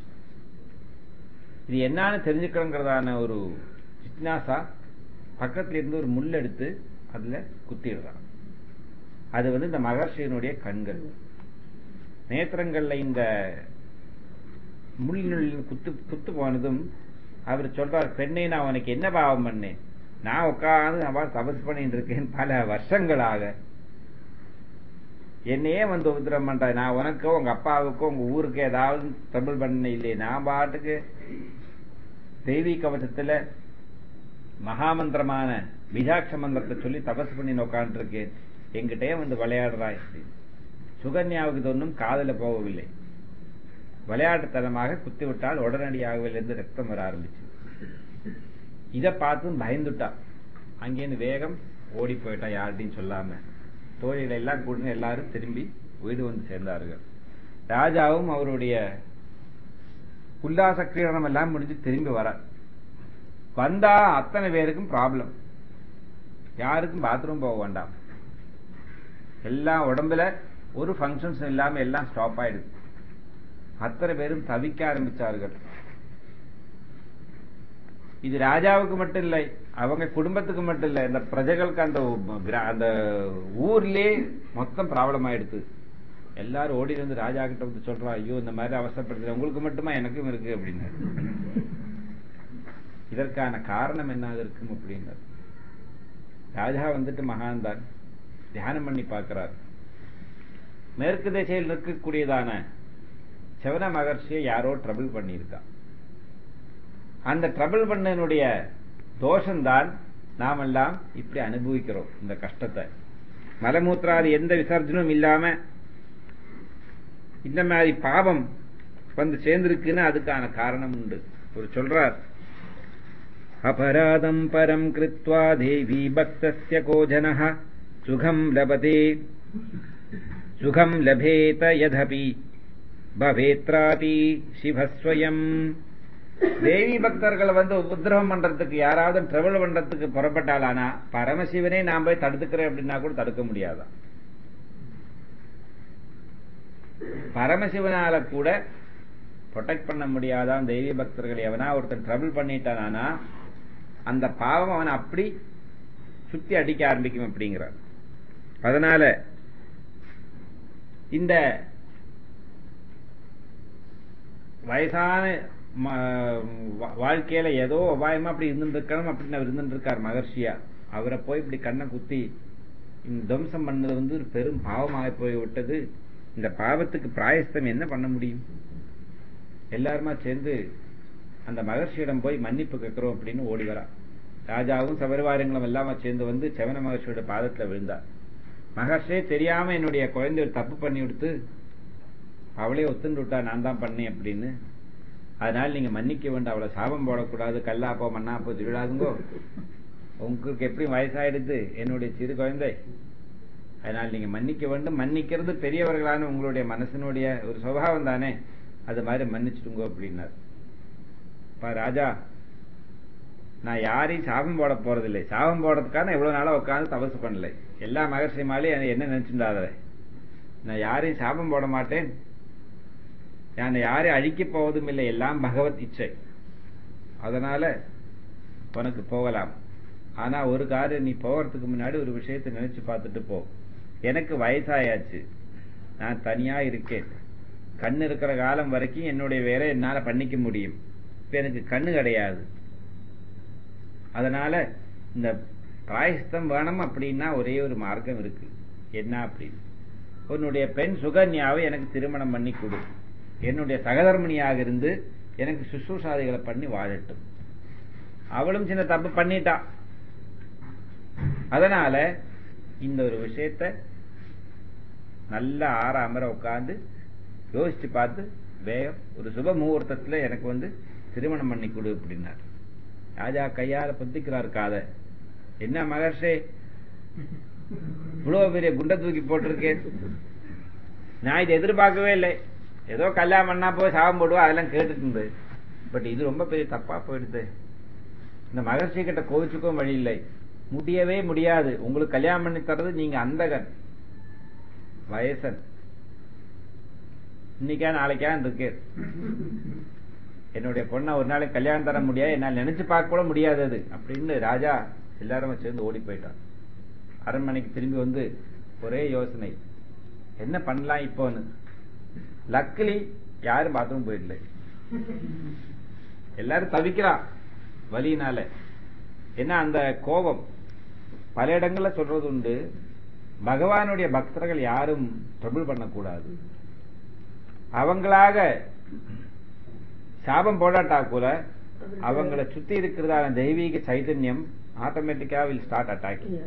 இது என்னன்னு தெரிஞ்சுக்கணுங்கிறதான ஒரு ஜிக்னாசா பக்கத்துல இருந்து ஒரு முள் எடுத்து அதுல குத்திடுறான் அது வந்து இந்த மகர்ஷியனுடைய கண்கள் நேத்திரங்கள்ல இந்த முள்ளினுள் குத்து குத்து போனதும் அவர் சொல்றார் பெண்ணை நான் உனக்கு என்ன பாவம் பண்ணேன் நான் உட்காந்து அவள் தபஸ் பண்ணிட்டு இருக்கேன் பல வருஷங்களாக என்னையே வந்து உத்தரம் பண்ற நான் உனக்கோ உங்க அப்பாவுக்கோ உங்க ஊருக்கு ஏதாவது ட்ரபிள் பண்ண இல்லையே நான் பாட்டுக்கு தெய்வீ கவசத்துல மகாமந்திரமான பீஜாட்ச மந்திரத்தை சொல்லி தபஸ் பண்ணி உட்காந்துட்டு இருக்கேன் எங்கிட்டே வந்து விளையாடுறாய் அப்படின்னு. சுகன்யாவுக்கு இது ஒன்றும் காதல போகவில்லை விளையாட்டுத்தனமாக குத்தி விட்டால் உடனடியாகவே இருந்து ரத்தம் வர ஆரம்பிச்சு இதை பார்த்தும் பயந்துட்டா அங்கேருந்து வேகம் ஓடி போயிட்டா யார்கிட்டையும் சொல்லாம தோழிகளை எல்லாம் கூட்டின்னு எல்லாரும் திரும்பி வீடு வந்து சேர்ந்தார்கள் ராஜாவும் அவருடைய உல்லாச கிரீடம் எல்லாம் முடிஞ்சு திரும்பி வர வந்தா அத்தனை பேருக்கும் ப்ராப்ளம் யாருக்கும் பாத்ரூம் போக வேண்டாம் எல்லாம் உடம்புல ஒரு ஃபங்க்ஷன்ஸ் இல்லாம எல்லாம் ஸ்டாப் ஆயிடுது அத்தனை பேரும் தவிக்க ஆரம்பிச்சார்கள் இது ராஜாவுக்கு மட்டும் இல்லை அவங்க குடும்பத்துக்கு மட்டும் இல்லை இந்த பிரஜைகளுக்கு அந்த கிரா- அந்த ஊர்லயே மொத்தம் ப்ராப்ளம் ஆயிடுது எல்லாரும் ஓடி வந்து ராஜா கிட்ட வந்து சொல்றா ஐயோ இந்த மாதிரி அவசரப்படுத்துற உங்களுக்கு மட்டுமா எனக்கும் இருக்கு அப்படின்னு இதற்கான காரணம் என்ன இருக்கும் அப்படின்னார் ராஜா வந்துட்டு மகான் தான் தியானம் பண்ணி பார்க்கிறார் மேற்கு திசையில் இருக்கக்கூடியதான செவன மகர்ஷியை யாரோ ட்ரபிள் பண்ணியிருக்கா அந்த ட்ரபிள் பண்ணனுடைய தோஷம்தான் நாமெல்லாம் இப்படி அனுபவிக்கிறோம் இந்த கஷ்டத்தை மலமூத்திராதி எந்த விசர்ஜனமும் இல்லாம இந்த மாதிரி பாவம் வந்து சேர்ந்திருக்குன்னு அதுக்கான காரணம் உண்டு ஒரு சொல்றார் அபராதம் பரம் கிருத்வா தேவி பக்தஸ்ய கோஜனः சுகம் லபதே சுகம் லபேத யதபி பவேத்ராதி சிவஸ்வயம் தேவி பக்தர்களை வந்து உபதிரவம் பண்றதுக்கு யாராவது ட்ரபிள் பண்றதுக்கு புறப்பட்டாலானா பரமசிவனே நான் போய் தடுத்துக்கிறேன் அப்படின்னா கூட தடுக்க முடியாதான் பரமசிவனால கூட ப்ரொடெக்ட் பண்ண முடியாதான் தெய்வீ பக்தர்கள் எவனா ஒருத்தன் ட்ரபிள் பண்ணிட்டானா அந்த பாவம் அவனை அப்படி சுத்தி அடிக்க ஆரம்பிக்கும் அப்படிங்கிறார் அதனால இந்த வயசான ம- வா- வாழ்க்கையில ஏதோ உபாயமா அப்படி இருந்துட்டு இருக்கணும் அப்படின்னு அவர் இருந்துட்டு இருக்கார் மகர்ஷியா அவரை போய் இப்படி கண்ணை குத்தி இந்த துவம்சம் பண்ணது வந்து ஒரு பெரும் பாவமாக போய் விட்டது இந்த பாவத்துக்கு பிராயஸ்தம் என்ன பண்ண முடியும் எல்லாருமா சேர்ந்து அந்த மகர்ஷியிடம் போய் மன்னிப்பு கேட்கிறோம் அப்படின்னு ஓடி வரா ராஜாவும் சபரிவாரங்களும் எல்லாமே சேர்ந்து வந்து செவன மகர்ஷியோட பாதத்துல விழுந்தார் மகர்ஷியே தெரியாம என்னுடைய குழந்தை ஒரு தப்பு பண்ணி கொடுத்து அவளே ஒத்துண்டு விட்டா நான் தான் பண்ணேன் அப்படின்னு அதனால நீங்க மன்னிக்க வேண்டாம் அவளை சாபம் போடக்கூடாது கல்லாப்போ மண்ணாப்போ திருடாதுங்கோ உங்களுக்கு எப்படி வயசாயிடுது என்னுடைய சிறு குழந்தை அதனால் நீங்க மன்னிக்க வேண்டும் மன்னிக்கிறது பெரியவர்களான உங்களுடைய மனசினுடைய ஒரு சுபாவம் தானே அது மாதிரி மன்னிச்சுடுங்க அப்படின்னார் பா ராஜா நான் யாரையும் சாபம் போட போறதில்லை சாபம் போடுறதுக்காக நான் இவ்வளவு நாளா உட்கார்ந்து தபசு பண்ணலை எல்லா மகர்ஷிமாலையும் என்னை என்ன நினைச்சுட்டாத நான் யாரையும் சாபம் போட மாட்டேன் நான் யாரையும் அழிக்கப் போவதும் இல்லை எல்லாம் பகவத் இச்சை அதனால உனக்கு போகலாம் ஆனா ஒரு காரியம் நீ போகிறதுக்கு முன்னாடி ஒரு விஷயத்தை நினைச்சு பார்த்துட்டு போ எனக்கு வயசாயாச்சு நான் தனியா இருக்கேன் கண்ணு இருக்கிற காலம் வரைக்கும் என்னுடைய வேலை என்னால பண்ணிக்க முடியும் இப்ப எனக்கு கண்ணு கிடையாது அதனால இந்த பிராயஸ்தம் வேணும் அப்படின்னா ஒரே ஒரு மார்க்கம் இருக்கு என்ன அப்படின்னு உன்னுடைய பெண் சுகன்யாவை எனக்கு திருமணம் பண்ணி கொடு என்னுடைய சகதர்மணியாக இருந்து எனக்கு சுசுசாதிகளை பண்ணி வாழட்டும் அவளும் சின்ன தப்பு பண்ணிட்டா அதனால இந்த ஒரு விஷயத்த நல்ல ஆறாமர உட்கார்ந்து யோசிச்சு பார்த்து வேகம் ஒரு சுப முகூர்த்தத்துல எனக்கு வந்து திருமணம் பண்ணி கொடு அப்படின்னார் ராஜா கையால பத்திக்கிறார் காதை என்ன மகர்ஷே இவ்வளவு பெரிய குண்டை தூக்கி போட்டிருக்கேன் நான் இதை எதிர்பார்க்கவே இல்லை ஏதோ கல்யாணம் பண்ணா போய் சாபம் போடுவா அதெல்லாம் கேட்டுட்டு இருந்தது பட் இது ரொம்ப பெரிய தப்பா போயிடுது இந்த மகர்ஷி கிட்ட கோவிச்சுக்கவும் வழி இல்லை முடியவே முடியாது உங்களுக்கு கல்யாணம் பண்ணி தர்றது நீங்க அந்தகன் வயசன் இன்னைக்கா நாளைக்கா இருக்கு என்னுடைய பொண்ணை ஒரு நாளைக்கு கல்யாணம் தர முடியாது என்னால் நினைச்சு பார்க்க கூட முடியாது அது அப்படின்னு ராஜா எல்லாரும் சேர்ந்து ஓடி போயிட்டான் அரண்மனைக்கு திரும்பி வந்து ஒரே யோசனை என்ன பண்ணலாம் இப்போன்னு லக்கிலி யாரும் பாத்ரூம் போயிடல எல்லாரும் தவிக்கிறான் வலியினால என்ன அந்த கோபம் பல இடங்கள்ல சொல்றது உண்டு பகவானுடைய பக்தர்கள் யாரும் ட்ரபிள் பண்ணக்கூடாது அவங்களாக சாபம் போடாட்டா கூட அவங்கள சுத்தி இருக்கிறதான தெய்வீக சைதன்யம் ஆட்டோமேட்டிக்கா வில் ஸ்டார்ட் அட்டாக்கிங்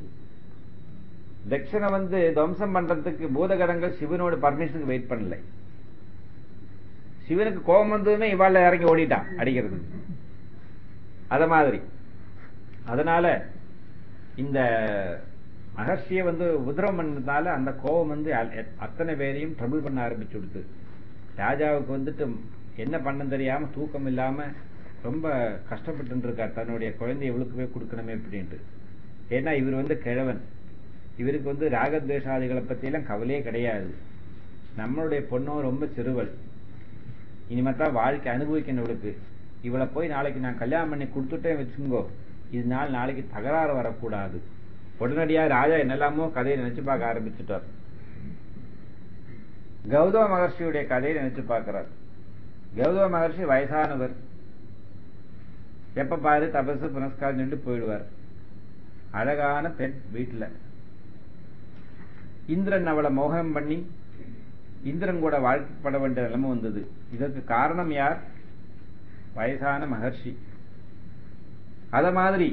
தட்சணை வந்து துவம்சம் பண்றதுக்கு பூதகடங்கள் சிவனோட பர்மிஷனுக்கு வெயிட் பண்ணல சிவனுக்கு கோபம் வந்ததுமே இவாள இறங்கி ஓடிட்டான் அடிக்கிறதுக்கு அத மாதிரி அதனால இந்த மகர்ஷியை வந்து உதிரம் பண்ணதுனால அந்த கோபம் வந்து அ- அத்தனை பேரையும் ட்ரபிள் பண்ண ஆரம்பிச்சு கொடுத்து ராஜாவுக்கு வந்துட்டு என்ன பண்ண தெரியாம தூக்கம் இல்லாம ரொம்ப கஷ்டப்பட்டு இருக்கார் தன்னுடைய குழந்தை இவளுக்குவே கொடுக்கணுமே அப்படின்ட்டு ஏன்னா இவர் வந்து கிழவன் இவருக்கு வந்து ராகத்வேஷாதிகளை பத்தி எல்லாம் கவலையே கிடையாது நம்மளுடைய பொண்ணும் ரொம்ப சிறுவள் இனிமேத்தான் வாழ்க்கை அனுபவிக்கணும் இவளுக்கு இவளை போய் நாளைக்கு நான் கல்யாணம் பண்ணி கொடுத்துட்டேன் வச்சுங்கோ இதனால் நாளைக்கு தகராறு வரக்கூடாது உடனடியா ராஜா என்னெல்லாமோ கதையை நினைச்சு பார்க்க ஆரம்பிச்சுட்டார் கௌதம மகர்ஷியுடைய கதையை நினைச்சு பார்க்கிறார் கௌதம மகர்ஷி வயசானவர் எப்ப பாரு தபசு புனஸ்காரம் சொல்லிட்டு போயிடுவார் அழகான பெண் வீட்டுல இந்திரன் அவளை மோகம் பண்ணி இந்திரன் கூட வாழ்க்கப்பட வேண்டிய நிலைமை வந்தது இதற்கு காரணம் யார் வயசான மகர்ஷி அத மாதிரி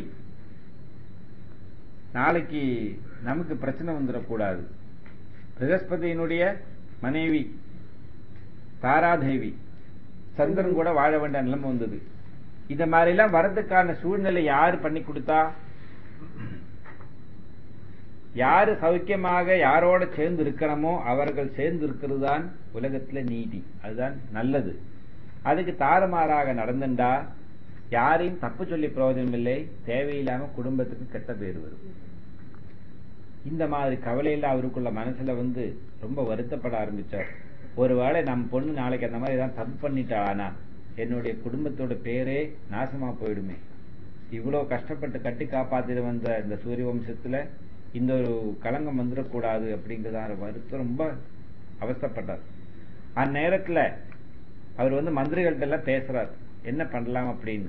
நாளைக்கு நமக்கு பிரச்சனை வந்துடக்கூடாது பிரகஸ்பதியினுடைய மனைவி தாராதேவி சந்திரன் கூட வாழ வேண்டிய நிலைமை வந்தது இந்த மாதிரி எல்லாம் வரதுக்கான சூழ்நிலை யாரு பண்ணி கொடுத்தா யாரு சௌக்கியமாக யாரோட சேர்ந்து இருக்கணுமோ அவர்கள் சேர்ந்து இருக்கிறது தான் உலகத்துல நீதி அதுதான் நல்லது அதுக்கு தாறுமாறாக நடந்துண்டா யாரையும் தப்பு சொல்லி பிரயோஜனம் இல்லை தேவையில்லாம குடும்பத்துக்கு கெட்ட பேர் வரும் இந்த மாதிரி கவலையில அவருக்குள்ள மனசுல வந்து ரொம்ப வருத்தப்பட ஆரம்பிச்சார் ஒருவேளை நம்ம பொண்ணு நாளைக்கு அந்த மாதிரி ஏதாவது தப்பு பண்ணிட்டானா என்னுடைய குடும்பத்தோட பேரே நாசமா போயிடுமே இவ்வளவு கஷ்டப்பட்டு கட்டி காப்பாத்திட்டு வந்த இந்த சூரிய வம்சத்துல இந்த ஒரு களங்கம் வந்துடக்கூடாது அப்படிங்கறத வருத்தம் ரொம்ப அவஸ்தப்பட்டார் அந்நேரத்துல அவர் வந்து மந்திரிகள்ட்ட எல்லாம் பேசுறார் என்ன பண்ணலாம் அப்படின்னு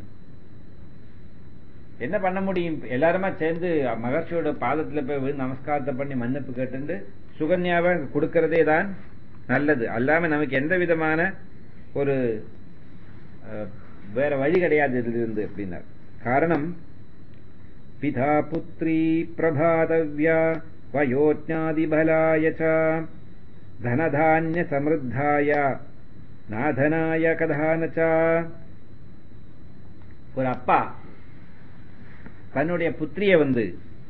என்ன பண்ண முடியும் எல்லாருமா சேர்ந்து மகர்ஷியோட பாதத்துல போய் விழுந்து நமஸ்காரத்தை பண்ணி மன்னிப்பு கேட்டு சுகன்யாவை கொடுக்கறதே தான் நல்லது அல்லாம நமக்கு எந்த விதமான ஒரு அஹ், வேற வழி கிடையாது இதுல இருந்து அப்படின்னார் காரணம் பிதா புத்ரி பிரபாதவ்யா வயோஜாதிபலாய ச தனதானிய சமிருத்தாய நாதனாய கதானச்சா ஒரு அப்பா தன்னுடைய புத்திரிய வந்து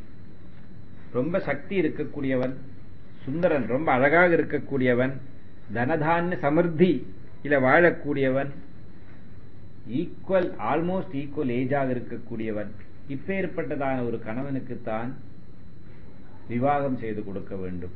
ரொம்ப சக்தி இருக்கக்கூடியவன் சுந்தரன் ரொம்ப அழகாக இருக்கக்கூடியவன் தனதானிய சமிருத்தி இல வாழக்கூடியவன் ஈக்குவல் ஆல்மோஸ்ட் ஈக்குவல் ஏஜாக இருக்கக்கூடியவன் இப்பேற்பட்டதான ஒரு கணவனுக்குத்தான் விவாகம் செய்து கொடுக்க வேண்டும்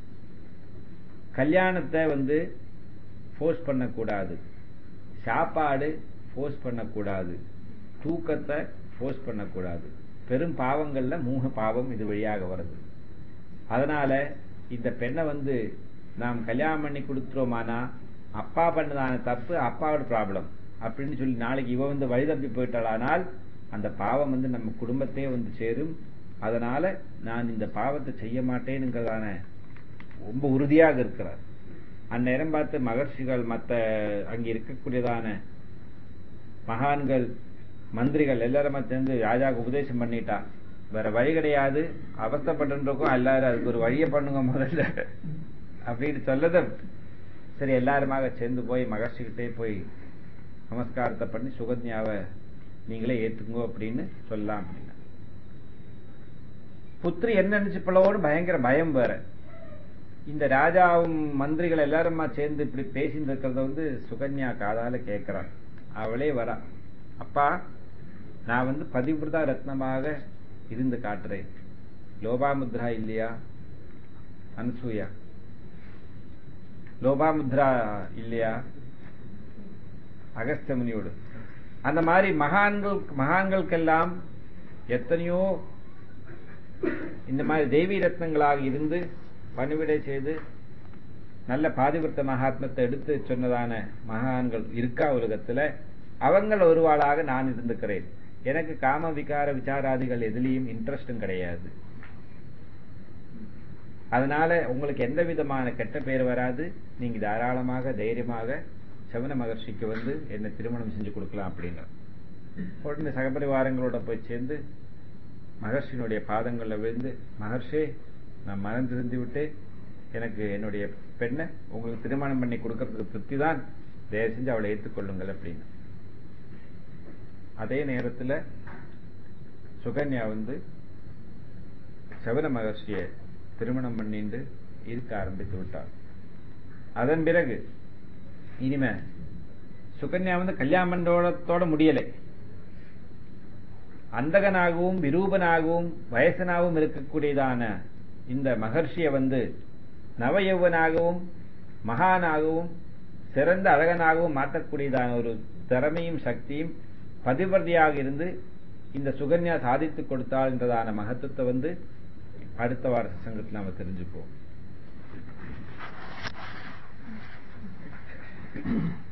கல்யாணத்தை வந்து ஃபோர்ஸ் பண்ணக்கூடாது சாப்பாடு ஃபோர்ஸ் பண்ணக்கூடாது தூக்கத்தை ஃபோர்ஸ் பண்ணக்கூடாது பெரும் பாவங்கள்ல மூணு பாவம் இது வழியாக வருது அதனால இந்த பெண்ணை வந்து நாம் கல்யாணம் பண்ணி கொடுத்துருவோமானா அப்பா பண்ணதான தப்பு அப்பாவோட ப்ராப்ளம் அப்படின்னு சொல்லி நாளைக்கு இவ வந்து வழி தப்பி போயிட்டாளானால் அந்த பாவம் வந்து நம்ம குடும்பத்தையே வந்து சேரும் அதனால நான் இந்த பாவத்தை செய்ய மாட்டேனுங்கிறதான ரொம்ப உறுதியாக இருக்கிறார் அந்நேரம் பார்த்து மகர்ஷிகள் மற்ற அங்க இருக்கக்கூடியதான மகான்கள் மந்திரிகள் எல்லாருமே சேர்ந்து ராஜாவுக்கு உபதேசம் பண்ணிட்டா வேற வழி கிடையாது அவஸ்தப்பட்டுருக்கோம் எல்லாரும் அதுக்கு ஒரு வழியை பண்ணுங்க முதல்ல அப்படின்னு சொல்லதும் சரி எல்லாருமாக சேர்ந்து போய் மகர்ஷிகிட்டே போய் நமஸ்காரத்தை பண்ணி சுகன்யாவை நீங்களே ஏத்துங்க அப்படின்னு சொல்லலாம் அப்படின்னா புத்திரி என்ன நினைச்சு பிள்ளவோடு பயங்கர பயம் வேற இந்த ராஜாவும் மந்திரிகள் எல்லாருமா சேர்ந்து இப்படி பேசிட்டு இருக்கிறத வந்து சுகன்யா காதால கேட்கிறான் அவளே வரா அப்பா நான் வந்து பதிவிரதா ரத்னமாக இருந்து காட்டுறேன் லோபாமுத்ரா இல்லையா அன்சூயா லோபாமுத்ரா இல்லையா அகஸ்திய முனியோடு அந்த மாதிரி மகான்கள் மகான்களுக்கெல்லாம் எத்தனையோ இந்த மாதிரி தெய்வீ ரத்னங்களாக இருந்து பணிவிடை செய்து நல்ல பாதிவிரத்த மகாத்மத்தை எடுத்து சொன்னதான மகான்கள் இருக்கா உலகத்துல அவங்கள் ஒருவாளாக நான் இருந்துக்கிறேன் எனக்கு காம விகார விசாராதிகள் எதுலேயும் இன்ட்ரெஸ்டும் கிடையாது அதனால உங்களுக்கு எந்த விதமான கெட்ட பேர் வராது நீங்க தாராளமாக தைரியமாக சவன மகர்ஷிக்கு வந்து என்ன திருமணம் செஞ்சு கொடுக்கலாம் அப்படின்னு உடனே சகபரிவாரங்களோட போய் சேர்ந்து மகர்ஷியினுடைய பாதங்கள்ல விழுந்து மகர்ஷே நான் மனம் திருந்து விட்டு எனக்கு என்னுடைய பெண்ணை உங்களுக்கு திருமணம் பண்ணி கொடுக்கறதுக்கு திருப்தி தான் தயவு செஞ்சு அவளை ஏற்றுக்கொள்ளுங்கள் அப்படின்னு அதே நேரத்துல சுகன்யா வந்து சவன மகர்ஷிய திருமணம் பண்ணிட்டு இருக்க ஆரம்பித்து விட்டார் அதன் பிறகு இனிமே சுகன்யா வந்து கல்யாணத்தோட முடியலை அந்தகனாகவும் விரூபனாகவும் வயசனாகவும் இருக்கக்கூடியதான இந்த மகர்ஷிய வந்து நவயௌவனாகவும் மகானாகவும் சிறந்த அழகனாகவும் மாற்றக்கூடியதான ஒரு திறமையும் சக்தியும் பதிவர்தியாக இருந்து இந்த சுகன்யா சாதித்து கொடுத்தாள் என்றதான மகத்துவத்தை வந்து அடுத்த வார சங்கத்தில் நாம தெரிஞ்சுப்போம் இருக்கு